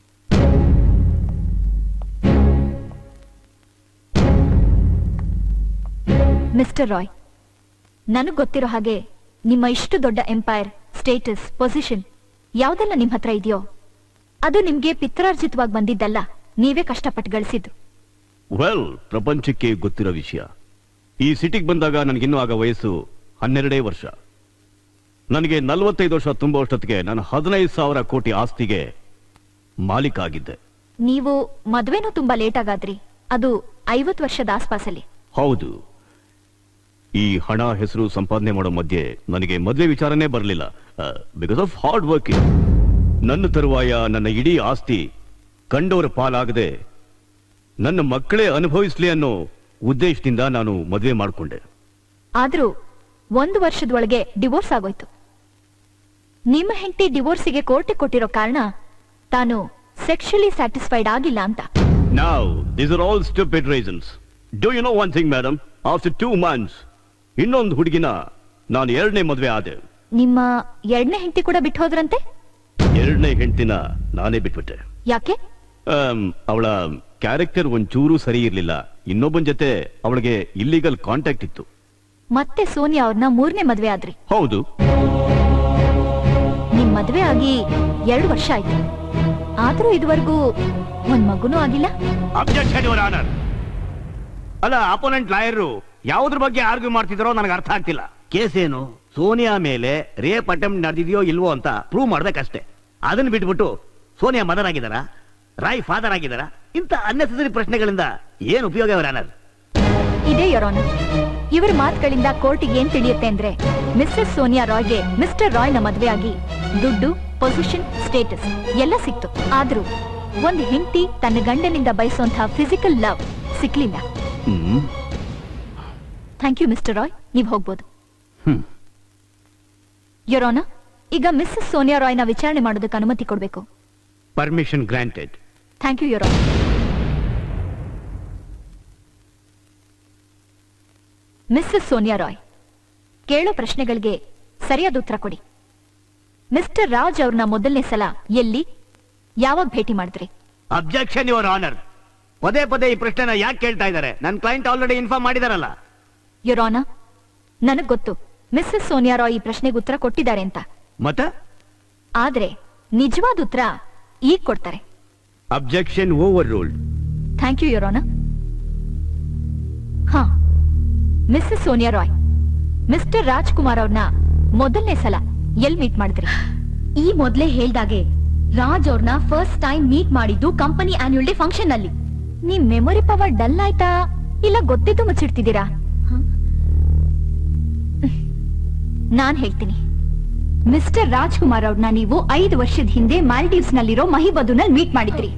Mr Roy ನನಗ್ ಗೊತ್ತಿರೋ ಹಾಗೆ ನಿಮ್ಮ ಇಷ್ಟು ದೊಡ್ಡ ಎಂಪೈರ್ ಸ್ಟೇಟಸ್ ಪೊಸಿಷನ್ ಯಾವ್ದೆಲ್ಲ ನಿಮ್ ಹತ್ರ ಇದೆಯೋ ಅದು ನಿಮ್ಗೆ ಪಿತ್ರಾರ್ಜಿತವಾಗಿ ಬಂದಿದ್ದಲ್ಲ ನೀವೇ ಕಷ್ಟಪಟ್ಟು ಗಳಿಸಿದ್ದು ವೆಲ್ ಪ್ರಪಂಚಕ್ಕೆ ಗೊತ್ತಿರೋ ವಿಷಯ ಈ ಸಿಟಿಗೆ ಬಂದಾಗ ನನಗಿನ್ನೂ ಆಗ ವಯಸ್ಸು ಹನ್ನೆರಡೇ ವರ್ಷ ನನಗೆ ನಲವತ್ತೈದು ವರ್ಷ ತುಂಬೋ ಅಷ್ಟೊತ್ತಿಗೆ ನಾನು ಹದಿನೈದು ಸಾವಿರ ಕೋಟಿ ಆಸ್ತಿಗೆ ಮಾಲೀಕ ಆಗಿದ್ದೆ ನೀವು ಮದ್ವೆನೂ ತುಂಬಾ ಲೇಟ್ ಆಗಾದ್ರಿ ಅದು ಐವತ್ ವರ್ಷದ ಆಸ್ಪಾಸಲ್ಲಿ ಹೌದು ಈ ಹಣ ಹೆಸರು ಸಂಪಾದನೆ ಮಾಡೋ ಮಧ್ಯೆ ನನಗೆ ಮದುವೆ ವಿಚಾರನೇ ಬರಲಿಲ್ಲ ಬಿಕಾಸ್ ಆಫ್ ಹಾರ್ಡ್ ವರ್ಕಿಂಗ್ ನನ್ನ ತರುವಾಯ ನನ್ನ ಇಡೀ ಆಸ್ತಿ ಕಂಡವರ ಪಾಲಾಗದೆ ನನ್ನ ಮಕ್ಕಳೇ ಅನುಭವಿಸ್ಲಿ ಅನ್ನೋ ಉದ್ದೇಶದಿಂದ ನಾನು ಮದುವೆ ಮಾಡಿಕೊಂಡೆ ಆದ್ರೂ ಒಂದು ವರ್ಷದೊಳಗೆ ಡಿವೋರ್ಸ್ ಆಗೋಯ್ತು ನಿಮ್ಮ ಹೆಂಡತಿ ಡಿವೋರ್ಸಿಗೆ ಕೋರ್ಟಿಗೆ ಕೊಟ್ಟಿರೋ ಕಾರಣ ತಾನು ಸೆಕ್ಷುಲಿ ಸ್ಯಾಟಿಸ್ಫೈಡ್ ಆಗಿಲ್ಲ ಅಂತ Now, these are all stupid reasons. Do you know one thing, madam? After two months, ಇನ್ನೊಂದು ಹುಡುಗಿನ ನಾನು ಎರಡನೇ ಮದುವೆ ಆದೆ ನಿಮ್ಮ ಎರಡನೇ ಹೆಂಡತಿ ಕೂಡ ಬಿಟ್ಟು ಹೋದ್ರಂತೆ ಎರಡನೇ ಹೆಂಡತಿನ ನಾನೇ ಬಿಟ್ಬಿಟ್ಟೆ ಯಾಕೆ ಆಮ್, ಅವಳ ಕ್ಯಾರೆಕ್ಟರ್ ಒಂಚೂರು ಸರಿ ಇರ್ಲಿಲ್ಲ ಇನ್ನೊಬ್ಬನ ಜೊತೆ ಅವಳಿಗೆ ಇಲ್ಲಿಗಲ್ ಕಾಂಟ್ಯಾಕ್ಟ್ ಇತ್ತು ಮತ್ತೆ ಸೋನಿಯಾ ಅವ್ರನ್ನ ಮೂರನೇ ಮದ್ವೆ ಆದ್ರಿ ಹೌದು ನಿಮ್ ಮದ್ವೆ ಆಗಿ ಎರಡು ವರ್ಷ ಆಯ್ತು ಆದ್ರೂ ಇದುವರೆಗೂ ಒಂದ್ ಮಗುನೂ ಆಗಿಲ್ಲ ಅಬ್ಜೆಕ್ಷನ್ ಯುವರ್ ಆನರ್ ಅಲ್ಲ ಅಪೋನೆಂಟ್ ಲಾಯರು ಯಾವುದ್ರ ಬಗ್ಗೆ ಆರ್ಗ್ಯೂ ಮಾಡ್ತಿದಾರೋ ನನಗೆ ಅರ್ಥ ಆಗ್ತಿಲ್ಲ ಕೇಸ್ ಏನು ಸೋನಿಯಾ ಮೇಲೆ ರೇಪ್ ಅಟೆಂಪ್ಟ್ ನಡೆದಿದೆಯೋ ಇಲ್ವೋ ಅಂತ ಪ್ರೂವ್ ಮಾಡ್ಬೇಕಷ್ಟೇ ಅದನ್ನ ಬಿಟ್ಬಿಟ್ಟು ಸೋನಿಯಾ ಮದರ್ ಆಗಿದಾರ ರಾಯ್ ಫಾದರ್ ಆಗಿದಾರ ಇಂಥ ಅನ್ನೆಸರಿ ಪ್ರಶ್ನೆಗಳಿಂದ ಏನು ಉಪಯೋಗ ಇವರ ಇದೇ ಯರೋನ ಇವರ ಮಾತುಗಳಿಂದ ಕೋರ್ಟಿಗೆ ಏನ್ ತಿಳಿಯುತ್ತೆ ಅಂದ್ರೆ ಮಿಸ್ಸಸ್ ಸೋನಿಯಾ ರಾಯ್ಗೆ ಮಿಸ್ಟರ್ ರಾಯ್ನ ಮದ್ವೆ ಆಗಿ ದುಡ್ಡು ಪೊಸಿಷನ್ ಸ್ಟೇಟಸ್ ಎಲ್ಲ ಸಿಕ್ತು ಆದ್ರೂ ಒಂದ್ ಹೆಂಡತಿ ತನ್ನ ಗಂಡನಿಂದ ಬಯಸುವಂತಹ ಫಿಸಿಕಲ್ ಲವ್ ಸಿಕ್ಲಿಲ್ಲ ಥ್ಯಾಂಕ್ ಯು ಮಿಸ್ಟರ್ ರಾಯ್ ನೀವ್ ಹೋಗ್ಬೋದು ಹ್ಮ್. ಯರೋನ ಈಗ ಮಿಸ್ಸಸ್ ಸೋನಿಯಾ ರಾಯ್ನ ವಿಚಾರಣೆ ಮಾಡೋದಕ್ಕೆ ಅನುಮತಿ ಕೊಡ್ಬೇಕು permission granted thank you your honour Mrs Sonia Roy ಕೇಳೋ ಪ್ರಶ್ನೆಗಳಿಗೆ ಸರಿಯಾದ ಉತ್ತರ ಕೊಡಿ ಮಿಸ್ಟರ್ ರಾಜ್ ಅವ್ರನ್ನ ಮೊದಲನೇ ಸಲ ಎಲ್ಲಿ ಯಾವಾಗ ಭೇಟಿ ಮಾಡಿದ್ರಿ ಅಬ್ಜೆಕ್ಷನ್ ಯುವರ್ ಆನರ್ ಪದೇ ಪದೇ ಈ ಪ್ರಶ್ನೆನ ಯಾಕೆ ಕೇಳ್ತಾ ಇದ್ದಾರೆ ನನ್ನ ಕ್ಲೈಂಟ್ ಆಲ್ರೆಡಿ ಇನ್ಫಾರ್ಮ್ ಮಾಡಿದಾರಲ್ಲ ಯರೋನ ನನಗ್ ಗೊತ್ತು ಮಿಸ್ಸಸ್ ಸೋನಿಯಾ ರಾಯ್ ಈ ಪ್ರಶ್ನೆಗೆ ಉತ್ತರ ಕೊಟ್ಟಿದ್ದಾರೆ ಅಂತ ಮತ್ತೆ ಆದ್ರೆ ನಿಜವಾದ ಉತ್ತರ ಈಗ ಕೊಡ್ತಾರೆ objection overruled thank you your honour ಹಾ ಮಿಸ್ಸಸ್ ಸೋನಿಯಾ ರಾಯ್ ಮಿಸ್ಟರ್ ರಾಜ್ಕುಮಾರ್ ಅವ್ರನ್ನ ಮೊದಲನೇ ಸಲ ಎಲ್ ಮೀಟ್ ಮಾಡಿದ್ರಿ ಈ ಮೊದಲೇ ಹೇಳ್ದಾಗೆ ರಾಜ್ ಅವ್ರನ್ನ ಫಸ್ಟ್ ಟೈಮ್ ಮೀಟ್ ಮಾಡಿದ್ದು ಕಂಪನಿ ಆನ್ಯುವಲ್ ಡೇ ಫಂಕ್ಷನ್ ಅಲ್ಲಿ ನಿಮ್ ಮೆಮೊರಿ ಪವರ್ ಡಲ್ ಆಯ್ತಾ ಇಲ್ಲ ಗೊತ್ತಿದ್ದು ಮುಚ್ಚಿಡ್ತಿದ್ದೀರಾ ಹ? ನಾನ್ ಹೇಳ್ತೀನಿ ಮಿಸ್ಟರ್ ರಾಜ್ಕುಮಾರ್ ಅವ್ರನ್ನ ನೀವು ಐದು ವರ್ಷದ ಹಿಂದೆ ಮಾಲ್ಡೀವ್ಸ್ ನಲ್ಲಿರೋ ಮಹಿಬದುನಲ್ಲಿ ಮೀಟ್ ಮಾಡಿದ್ರಿ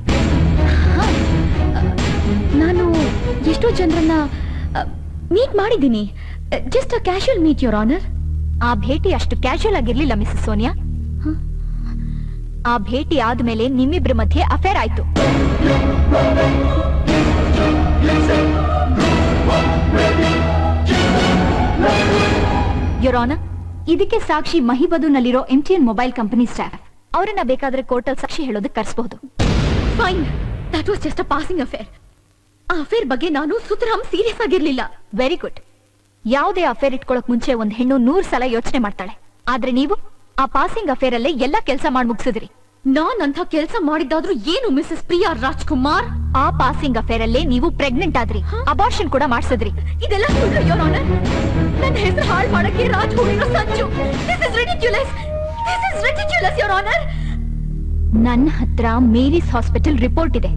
ನಾನು ಎಷ್ಟೋ ಜನರನ್ನ ಮೀಟ್ ಮಾಡಿದ್ದೀನಿ just a casual meet your honour ಆ ಭೇಟಿ ಅಷ್ಟು ಕ್ಯಾಶುಯಲ್ ಆಗಿರ್ಲಿಲ್ಲ ಮಿಸಸ್ ಸೋನಿಯಾ ಹ? ಆ ಭೇಟಿ ಆದ್ಮೇಲೆ ನಿಮ್ಮಿಬ್ರ ಮಧ್ಯೆ ಅಫೇರ್ ಆಯ್ತು ಯೋರಾನ ಇದಕ್ಕೆ ಸಾಕ್ಷಿ ಮಹಿಬದುನಲ್ಲಿರೋ ಎಂಟಿಎನ್ ಮೊಬೈಲ್ ಕಂಪನಿ ಸ್ಟಾಫ್ ಅವರನ್ನ ಬೇಕಾದ್ರೆ ಕೋರ್ಟಲ್ ಸಾಕ್ಷಿ ಹೇಳೋದಕ್ಕೆ ಕರೆಸಬಹುದು fine that was just a passing affair ಆ ಅಫೇರ್ ಬಗ್ಗೆ ನಾನು ಸುತರಾಮ್ ಸೀರಿಯಸ್ ಆಗಿರ್ಲಿಲ್ಲ ವೆರಿ ಗುಡ್ ಯಾವುದೇ ಅಫೇರ್ ಇಟ್ಕೊಳಕ್ ಮುಂಚೆ ಒಂದ್ ಹೆಣ್ಣು ನೂರ್ ಸಲ ಯೋಚನೆ ಮಾಡ್ತಾಳೆ ಆದ್ರೆ ನೀವು ಆ ಪಾಸಿಂಗ್ ಅಫೇರ್ ಅಲ್ಲೇ ಎಲ್ಲಾ ಕೆಲಸ ಮಾಡಿ ಮುಗಿಸಿದ್ರಿ ನಾನ್ ಅಂತ ಕೆಲಸ ಮಾಡಿದ್ದಾದ್ರೂ ಏನು ಮಿಸಸ್ ಪ್ರಿಯಾ ರಾಜ್ಕುಮಾರ್ ಆ ಪಾಸಿಂಗ್ ಅಫೇರ್ ಅಲ್ಲೇ ನೀವು ಪ್ರೆಗ್ನೆಂಟ್ ಆದ್ರಿ ಅಬಾರ್ಷನ್ ಕೂಡ ಮಾಡ್ಸಿದ್ರಿ ಇದೆಲ್ಲ ಸುಳ್ಳು ಯೋರ್ ಆನರ್ ನನ್ನ ಹೆಸರು ಹಾಳು ಮಾಡಕ್ಕೆ ರಾಜ್ ಹೂಡಿರೋ ಸಂಚು this is ridiculous this is ridiculous your honour ನನ್ನ ಹತ್ರ ಮೇರಿಸ್ ಹಾಸ್ಪಿಟಲ್ ರಿಪೋರ್ಟ್ ಇದೆ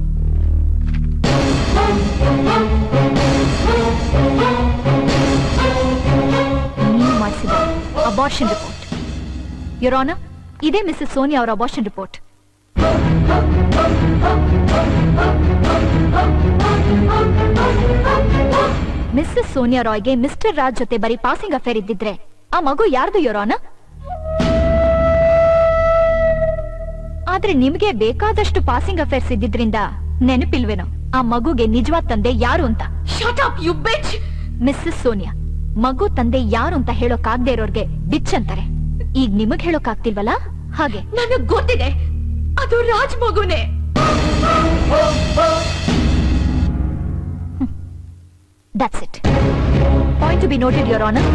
ನೀವು ಮಾಡಿಸಿದ ಅಬಾರ್ಷನ್ ರಿಪೋರ್ಟ್ ಯೋರಾನ ಇದೇ ಮಿಸಸ್ ಸೋನಿಯಾ ಅವರ ಅಬಾರ್ಷನ್ ರಿಪೋರ್ಟ್ ಮಿಸ್ಸಸ್ ಸೋನಿಯಾ ರಾಯ್ಗೆ ಮಿಸ್ಟರ್ ರಾಜ್ ಜೊತೆ ಬರೀ ಪಾಸಿಂಗ್ ಅಫೇರ್ ಇದ್ದಿದ್ರೆ ಆ ಮಗು ಯಾರ್ದು ಯೋರಾನ ಆದ್ರೆ ನಿಮ್ಗೆ ಬೇಕಾದಷ್ಟು ಪಾಸಿಂಗ್ ಅಫೇರ್ಸ್ ಇದ್ದಿದ್ರಿಂದ ನೆನಪಿಲ್ವೇನೋ ಆ ಮಗುಗೆ ನಿಜವಾದ ತಂದೆ ಯಾರು ಅಂತ shut up you bitch Mrs Sonia ಮಗು ತಂದೆ ಯಾರು ಅಂತ ಹೇಳೋಕಾಗ್ದೇ ಇರೋರ್ಗೆ ಬಿಚ್ ಅಂತಾರೆ ಈಗ ನಿಮಗ್ ಹೇಳೋಕಾಗ್ತಿಲ್ವಲ್ಲ ಹಾಗೆ ನನಗ್ ಗೊತ್ತಿದೆ ಅದು ರಾಜ್ ಮಗುನೇ that's it point to be noted your honour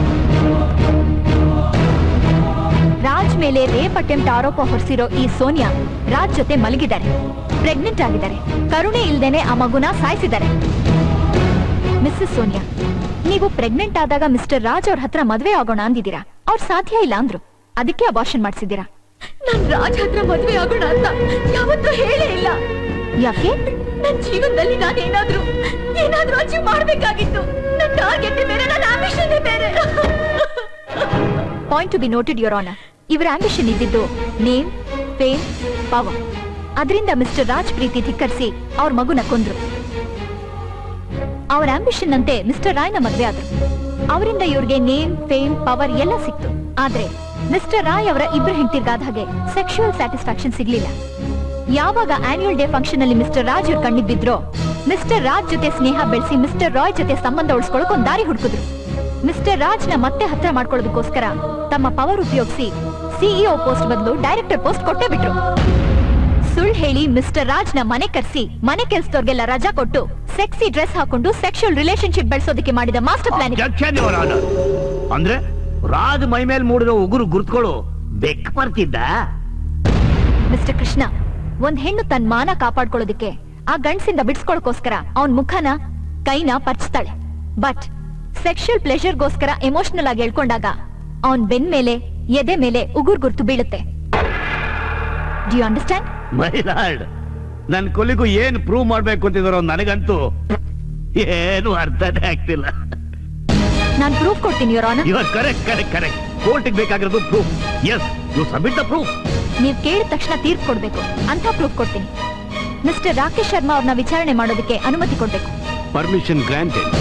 Raj ಮೇಲೆ ರೇಪ್ ಅಟೆಂಪ್ಟ್ ಆರೋಪ ಹೊರಿಸಿರೋ ಈ ಸೋನಿಯಾ ರಾಜ್ ಜೊತೆ ಮಲಗಿದ್ದಾರೆ ಪ್ರೆಗ್ನೆಂಟ್ ಆಗಿದ್ದಾರೆ ಕರುಣೆ ಇಲ್ದೇನೆ ಆ ಮಗುನ ಸಾಯಿಸಿದ್ದಾರೆ ಮಿಸ್ಸಸ್ ಸೋನಿಯಾ ನೀವು ಪ್ರೆಗ್ನೆಂಟ್ ಆದಾಗ ಮಿಸ್ಟರ್ ರಾಜ್ ಅವ್ರ ಹತ್ರ ಮದ್ವೆ ಆಗೋಣ ಅಂದಿದ್ದೀರಾ ಅವ್ರು ಸಾಧ್ಯ ಇಲ್ಲ ಅಂದ್ರು ಅದಕ್ಕೆ ಅಬಾರ್ಷನ್ ಮಾಡ್ಸಿದ್ದೀರಾ ನಾನ್ ರಾಜ್ ಹತ್ರ ಮದ್ವೆ ಆಗೋಣ ಅಂತ ಯಾವತ್ತೂ ಹೇಳೇ ಇಲ್ಲ ಯಾಕೆ ನನ್ ಜೀವನದಲ್ಲಿ ನಾನು ಏನಾದ್ರೂ ಏನಾದ್ರೂ ಅಚೀವ್ ಮಾಡ್ಬೇಕಾಗಿತ್ತು ನನ್ನ ಟಾರ್ಗೆಟ್ ಬೇರೆ ನನ್ನ ಆಂಬಿಷನ್ ಬೇರೆ point to be noted your honour ಇವರ ಆಂಬಿಷನ್ ಇದ್ದಿದ್ದು ನೇಮ್ ಫೇಮ್ ಪವರ್ ಅದರಿಂದ ಮಿಸ್ಟರ್ ರಾಜ್ ಪ್ರೀತಿ ಧಿಕ್ಕರಿಸಿ ಅವ್ರ ಮಗುನ ಕೊಂದ್ರು ಅವ್ರ ಆಂಬಿಷನ್ ಅಂತೆ ಮಿಸ್ಟರ್ ರಾಯ್ನ ಮದ್ವೆ ಆದ್ರು ಅವರಿಂದ ಇವ್ರಿಗೆ ನೇಮ್ ಫೇಮ್ ಪವರ್ ಎಲ್ಲ ಸಿಕ್ತು ಆದ್ರೆ ಮಿಸ್ಟರ್ ರಾಯ್ ಅವರ ಇಬ್ರು ಹೆಂಡತಿರ್ಗಾದ ಹಾಗೆ ಸೆಕ್ಷುವಲ್ ಸ್ಯಾಟಿಸ್ಫ್ಯಾಕ್ಷನ್ ಸಿಗ್ಲಿಲ್ಲ ಯಾವಾಗ ಆನ್ಯುವಲ್ ಡೇ ಫಂಕ್ಷನ್ ಅಲ್ಲಿ ಮಿಸ್ಟರ್ ರಾಜ್ ಇವ್ರು ಕಣ್ಣಿಗ್ ಬಿದ್ರೋ ಮಿಸ್ಟರ್ ರಾಜ್ ಜೊತೆ ಸ್ನೇಹ ಬೆಳೆಸಿ ಮಿಸ್ಟರ್ ರಾಯ್ ಜೊತೆ ಸಂಬಂಧ ಉಳಿಸ್ಕೊಳಕ್ ಒಂದ್ ದಾರಿ ಹುಡುಕಿದ್ರು ಮಿಸ್ಟರ್ ರಾಜ್ ನ ಮತ್ತೆ ಹತ್ರ ಮಾಡ್ಕೊಳ್ಳೋದಕ್ಕೋಸ್ಕರ ತಮ್ಮ ಪವರ್ ಉಪಯೋಗಿಸಿ ಸಿಇಒ ಪೋಸ್ಟ್ ಬದಲು ಡೈರೆಕ್ಟರ್ ಪೋಸ್ಟ್ ಕೊಟ್ಟೇ ಬಿಟ್ರು ಸುಳ್ಳು ಹೇಳಿ ಮಿಸ್ಟರ್ ರಾಜ್ ನ ಮನೆ ಕರ್ಸಿ ಮನೆ ಕೆಲ್ಸದವ್ರಿಗೆಲ್ಲ ರಜಾ ಕೊಟ್ಟು ಸೆಕ್ಸಿ ಡ್ರೆಸ್ ಹಾಕೊಂಡು ಸೆಕ್ಷುವಲ್ ರಿಲೇಶನ್ಶಿಪ್ ಬೆಳೆಸೋದಕ್ಕೆ ಮಾಡಿದ master plan Objection, Your Honor. ಅಂದ್ರೆ ರಾಜ್ ಮೈ ಮೇಲೆ ಮೂಡಿರೋ ಉಗುರು ಗುರುತ್ಗಳು ಬೆಕ್ ಬರ್ತಿದ್ದ ಮಿಸ್ಟರ್ ಕೃಷ್ಣ ಒಂದ್ ಹೆಣ್ಣು ತನ್ನ ಮಾನ ಕಾಪಾಡ್ಕೊಳ್ಳೋದಕ್ಕೆ ಆ ಗಂಡ್ಸಿಂದ ಬಿಡ್ಸ್ಕೊಳಕೋಸ್ಕರ ಅವನ್ ಮುಖನ ಕೈನ ಪರ್ಚ್ತಾಳೆ ಬಟ್ ಸೆಕ್ಷುವಲ್ ಪ್ಲೆಷರ್ಗೋಸ್ಕರ ಎಮೋಷನಲ್ ಆಗಿ ಹೇಳ್ಕೊಂಡಾಗ ಅವನ್ ಬೆನ್ ಮೇಲೆ ಎದೆ ಮೇಲೆ ಉಗುರ್ ಗುರ್ತು ಬೀಳುತ್ತೆ do you understand my lord ನನ್ ಕೊಲಿಗೂ ಏನ್ ಪ್ರೂವ್ ಮಾಡ್ಬೇಕು ಅಂತಿದಾರೋ ನನಗಂತೂ ಏನು ಅರ್ಥನೇ ಆಗ್ತಿಲ್ಲ ನಾನ್ ಪ್ರೂಫ್ ಕೊಡ್ತೀನಿ your honour you are correct correct correct ಕೋರ್ಟಿಗೆ ಬೇಕಾಗಿರೋದು proof yes you submit the proof ನೀವ್ ಕೇಳಿದ ತಕ್ಷಣ ತೀರ್ಪು ಕೊಡ್ಬೇಕು ಅಂತ ಪ್ರೂಫ್ ಕೊಡ್ತೀನಿ ಮಿಸ್ಟರ್ ರಾಕೇಶ್ ಶರ್ಮಾ ಅವ್ರನ್ನ ವಿಚಾರಣೆ ಮಾಡೋದಕ್ಕೆ ಅನುಮತಿ ಕೊಡ್ಬೇಕು permission granted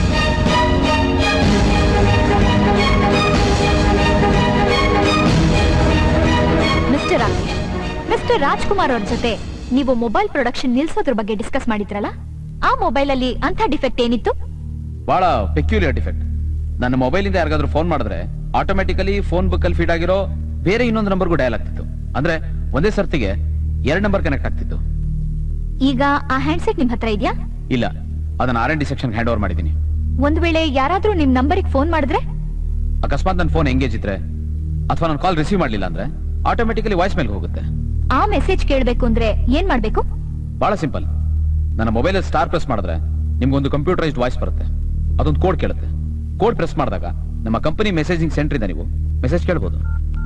Mr Rakesh Mr Rajkumar ಅವ್ರ ಜೊತೆ ನೀವು ಮೊಬೈಲ್ ಪ್ರೊಡಕ್ಷನ್ ನಿಲ್ಸೋದ್ರ ಬಗ್ಗೆ ಡಿಸ್ಕಸ್ ಮಾಡಿದ್ರಲ್ಲ ಆ ಮೊಬೈಲ್ ಅಲ್ಲಿ ಅಂತ ಡಿಫೆಕ್ಟ್ ಏನಿತ್ತು ಬಹಳ ಪೆಕ್ಯುಲಿಯರ್ ಡಿಫೆಕ್ಟ್ ನನ್ನ ಮೊಬೈಲ್ ಇಂದ ಯಾರಿಗಾದ್ರೂ ಫೋನ್ ಮಾಡಿದ್ರೆ ಆಟೋಮೆಟಿಕಲಿ ಫೋನ್ ಬುಕ್ ಅಲ್ಲಿ ಫೀಡ್ ಆಗಿರೋ ಬೇರೆ ಇನ್ನೊಂದು ನಂಬರ್ಗೂ ಡಯಲ್ ಆಗ್ತಿತ್ತು ಅಂದ್ರೆ ಒಂದೇ ಸರ್ತಿಗೆ ಎರಡು ನಂಬರ್ ಕನೆಕ್ಟ್ ಆಗ್ತಿತ್ತು ಈಗ ಆ ಹ್ಯಾಂಡ್ಸೆಟ್ ನಿಮ್ ಹತ್ರ ಇದೆಯಾ ಇಲ್ಲ ಅದನ್ನ R N D section hand over ಮಾಡಿದ್ದೀನಿ ಒಂದ್ ವೇಳೆ ಯಾರಾದ್ರೂ ನಿಮ್ ನಂಬರಿಗೆ ಫೋನ್ ಮಾಡಿದ್ರೆ ಅಕಸ್ಮಾತ್ ನನ್ನ ಫೋನ್ ಎಂಗೇಜ್ ಇದ್ರೆ ಅಥವಾ ನನ್ನ ಕಾಲ್ ರಿಸೀವ್ ಮಾಡ್ಲಿಲ್ಲ ಅಂದ್ರೆ ಆಟೋಮೆಟಿಕಲಿ ವಾಯ್ಸ್ ಮೇಲ್ ಹೋಗುತ್ತೆ ಆ ಮೆಸೇಜ್ ಕೇಳ್ಬೇಕು ಅಂದ್ರೆ ಏನ್ ಮಾಡ್ಬೇಕು ಬಹಳ ಸಿಂಪಲ್ ನನ್ನ ಮೊಬೈಲ್ ಸ್ಟಾರ್ ಪ್ರೆಸ್ ಮಾಡಿದ್ರೆ ನಿಮ್ಗೊಂದು ಕಂಪ್ಯೂಟರೈಸ್ಡ್ ವಾಯ್ಸ್ ಬರುತ್ತೆ ಅದೊಂದು ಕೋಡ್ ಕೇಳುತ್ತೆ ಕೋಡ್ ಪ್ರೆಸ್ ಮಾಡಿದಾಗ ನಮ್ಮ ಕಂಪನಿ ಮೆಸೇಜಿಂಗ್ ಸೆಂಟರ್ ಇಂದ ನೀವು ಮೆಸೇಜ್ ಕೇಳ್ಬೋದು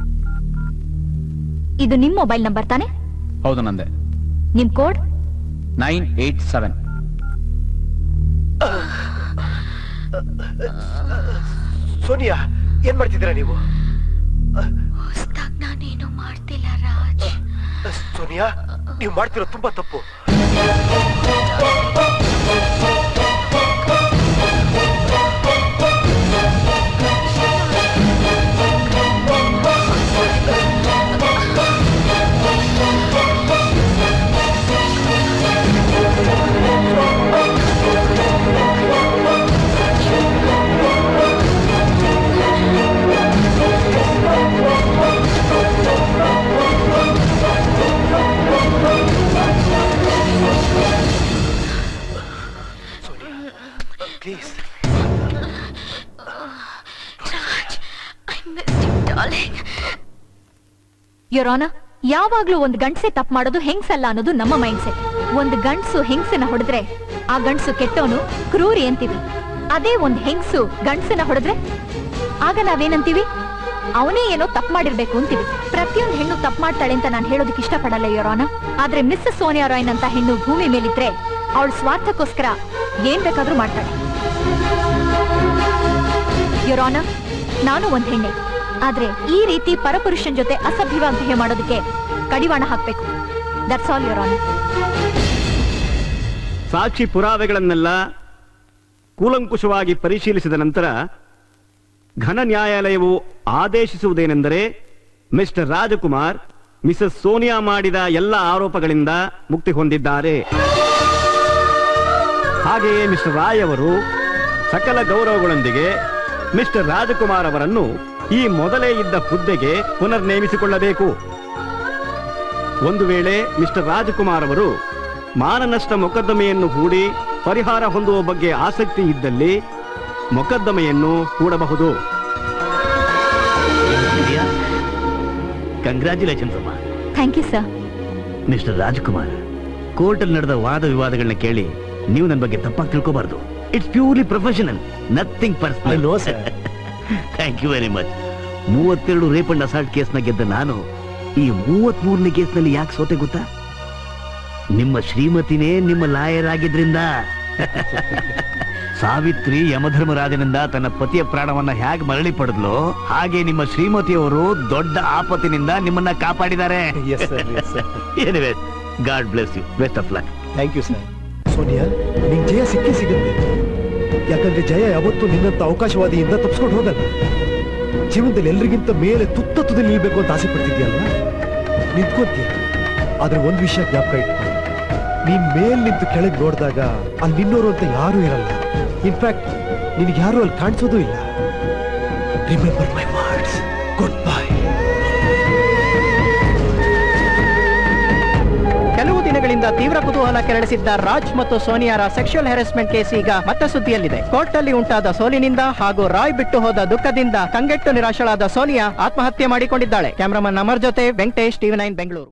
ಇದು ನಿಮ್ ಮೊಬೈಲ್ ನಂಬರ್ ತಾನೆ ಹೌದು ನಂದೆ ನಿಮ್ code nine eight seven Sonia ಏನ್ ಮಾಡ್ತಿದ್ದೀರಾ ನೀವು ನಾನೇನು ಮಾಡ್ತಿಲ್ಲ ರಾಜ್ ಸೋನಿಯಾ ನೀವು ಮಾಡ್ತಿರೋ ತುಂಬಾ ತಪ್ಪು ಪ್ಲೀಸ್ ಯೋರೋನ ಯಾವಾಗ್ಲೂ ಒಂದ್ ಗಂಡ್ಸೆ ತಪ್ಪು ಮಾಡೋದು ಹೆಂಗ್ಸಲ್ಲ ಅನ್ನೋದು ನಮ್ಮ ಮೈಂಡ್ ಸೆಟ್ ಒಂದ್ ಗಂಡ್ಸು ಹೆಂಗ್ಸನ ಹೊಡೆದ್ರೆ ಆ ಗಂಡ್ಸು ಕೆಟ್ಟವನು ಕ್ರೂರಿ ಅಂತೀವಿ ಅದೇ ಒಂದ್ ಹೆಂಗ್ಸು ಗಂಡ್ಸನ ಹೊಡೆದ್ರೆ ಆಗ ನಾವೇನಂತೀವಿ ಅವನೇ ಏನೋ ತಪ್ಪು ಮಾಡಿರ್ಬೇಕು ಅಂತೀವಿ ಪ್ರತಿಯೊಂದು ಹೆಣ್ಣು ತಪ್ಪು ಮಾಡ್ತಾಳೆ ಅಂತ ನಾನು ಹೇಳೋದಕ್ಕೆ ಇಷ್ಟಪಡಲ್ಲ ಯೋರೋನ ಆದ್ರೆ ಮಿಸ್ಸಸ್ ಸೋನಿಯಾ ರಾಯ್ನ್ ಅಂತ ಹೆಣ್ಣು ಭೂಮಿ ಮೇಲಿದ್ರೆ ಅವಳ ಸ್ವಾರ್ಥಕ್ಕೋಸ್ಕರ ಏನ್ ಬೇಕಾದ್ರೂ ಮಾಡ್ತಾಳೆ ಯೋರೋನ ನಾನು ಒಂದ್ ಹೆಣ್ಣೆ ಆದ್ರೆ ಈ ರೀತಿ ಪರಪುರುಷನ್ ಜೊತೆ ಅಸಭ್ಯವಾಗಿ ಬಿಹೇವ್ ಮಾಡೋದಕ್ಕೆ ಕಡಿವಾಣ ಹಾಕ್ಬೇಕು ದಟ್ಸ್ ಆಲ್ ಯೋರ್ ಆನರ್ ಸಾಕ್ಷಿ ಪುರಾವೆಗಳನ್ನೆಲ್ಲ ಕೂಲಂಕುಷವಾಗಿ ಪರಿಶೀಲಿಸಿದ ನಂತರ ಘನ ನ್ಯಾಯಾಲಯವು ಆದೇಶಿಸುವುದೇನೆಂದರೆ ಮಿಸ್ಟರ್ ರಾಜಕುಮಾರ್ ಮಿಸಸ್ ಸೋನಿಯಾ ಮಾಡಿದ ಎಲ್ಲ ಆರೋಪಗಳಿಂದ ಮುಕ್ತಿ ಹೊಂದಿದ್ದಾರೆ ಹಾಗೆಯೇ ಮಿಸ್ಟರ್ ರಾಯ್ ಅವರು ಸಕಲ ಗೌರವಗಳೊಂದಿಗೆ ಮಿಸ್ಟರ್ ರಾಜಕುಮಾರ್ ಅವರನ್ನು ಈ ಮೊದಲೇ ಇದ್ದ ಹುದ್ದೆಗೆ ಪುನರ್ ನೇಮಿಸಿಕೊಳ್ಳಬೇಕು ಒಂದು ವೇಳೆ ಮಿಸ್ಟರ್ ರಾಜಕುಮಾರ್ ಅವರು ಮಾನನಷ್ಟ ಮೊಕದ್ದಮೆಯನ್ನು ಹೂಡಿ ಪರಿಹಾರ ಹೊಂದುವ ಬಗ್ಗೆ ಆಸಕ್ತಿ ಇದ್ದಲ್ಲಿ ಮೊಕದ್ದಮೆಯನ್ನು ಹೂಡಬಹುದು ಕಂಗ್ರ್ಯಾಚುಲೇಷನ್ಸ್ ಅಮ್ಮ thank you sir Mr Rajkumar ಕೋರ್ಟಲ್ಲಿ ನಡೆದ ವಾದ ವಿವಾದಗಳನ್ನ ಕೇಳಿ ನೀವು ನನ್ನ ಬಗ್ಗೆ ತಪ್ಪಾಗಿ ತಿಳ್ಕೋಬಾರ್ದು it's purely professional nothing personal no sir thank you very much ಮೂವತ್ತೆರಡು ರೇಪ್ ಅಂಡ್ ಅಸಾಲ್ಟ್ ಕೇಸ್ನ ಗೆದ್ದ ನಾನು ಈ ಮೂವತ್ತ್ ಮೂರನೇ ಕೇಸ್ನಲ್ಲಿ ಯಾಕೆ ಸೋತೆ ಗೊತ್ತಾ ನಿಮ್ಮ ಶ್ರೀಮತಿನೇ ನಿಮ್ಮ ಲಾಯರ್ ಆಗಿದ್ರಿಂದ ಸಾವಿತ್ರಿ ಯಮಧರ್ಮರಾಜನಿಂದ ತನ್ನ ಪತಿಯ ಪ್ರಾಣವನ್ನ ಹೇಗೆ ಮರಳಿ ಪಡೆದ್ಲು ಹಾಗೆ ನಿಮ್ಮ ಶ್ರೀಮತಿಯವರು ದೊಡ್ಡ ಆಪತ್ತಿನಿಂದ ನಿಮ್ಮನ್ನ ಕಾಪಾಡಿದ್ದಾರೆ yes sir yes sir anyway God bless you best of luck thank you sir Sonia ನಿಂಗೆ ಜಯ ಸಿಕ್ಕೇ ಸಿಗುತ್ತೆ ಯಾಕಂದ್ರೆ ಜಯ ಯಾವತ್ತೂ ನಿನ್ನಂತ ಅವಕಾಶವಾದಿಯಿಂದ ತಪ್ಪಿಸ್ಕೊಂಡು ಹೋಗಲ್ಲ ಜೀವನದಲ್ಲಿ ಎಲ್ರಿಗಿಂತ ಮೇಲೆ ತುತ್ತ ತುದಿ ನಿಲ್ಬೇಕು ಅಂತ ಆಸೆ ಪಡ್ತಿದ್ಯಲ್ವಾ ನಿಂತ್ಕೊಂತೀಯ ಆದ್ರೆ ಒಂದ್ ವಿಷಯ ಜ್ಞಾಪಕ ಇಟ್ಕೊ ನೀನ್ ಮೇಲ್ ನಿಂತು ಕೆಳಗೆ ನೋಡಿದಾಗ ಅಲ್ಲಿ ನಿನ್ನೋರು ಅಂತ ಯಾರೂ ಇರಲ್ಲ ಇನ್ಫ್ಯಾಕ್ಟ್ ನಿನಗೆ ಯಾರು ಅಲ್ಲಿ ಕಾಣಿಸೋದು ಇಲ್ಲ remember my words goodbye ಕೆಲವು ದಿನಗಳಿಂದ ತೀವ್ರ ಕುತೂಹಲ ಕೆರಳಿಸಿದ್ದ ರಾಜ್ ಮತ್ತು ಸೋನಿಯಾರ ಸೆಕ್ಷುವಲ್ ಹೆರಾಸ್ಮೆಂಟ್ ಕೇಸ್ ಈಗ ಮತ್ತೆ ಸುದ್ದಿಯಲ್ಲಿದೆ ಕೋರ್ಟ್ ಅಲ್ಲಿ ಉಂಟಾದ ಸೋಲಿನಿಂದ ಹಾಗೂ ರಾಯ್ ಬಿಟ್ಟು ಹೋದ ದುಃಖದಿಂದ ಕಂಗೆಟ್ಟು ನಿರಾಶಳಾದ ಸೋನಿಯಾ ಆತ್ಮಹತ್ಯೆ ಮಾಡಿಕೊಂಡಿದ್ದಾಳೆ ಕ್ಯಾಮರಾಮನ್ ಅಮರ್ ಜೊತೆ ವೆಂಕಟೇಶ್ ಟಿವಿ ನೈನ್ ಬೆಂಗಳೂರು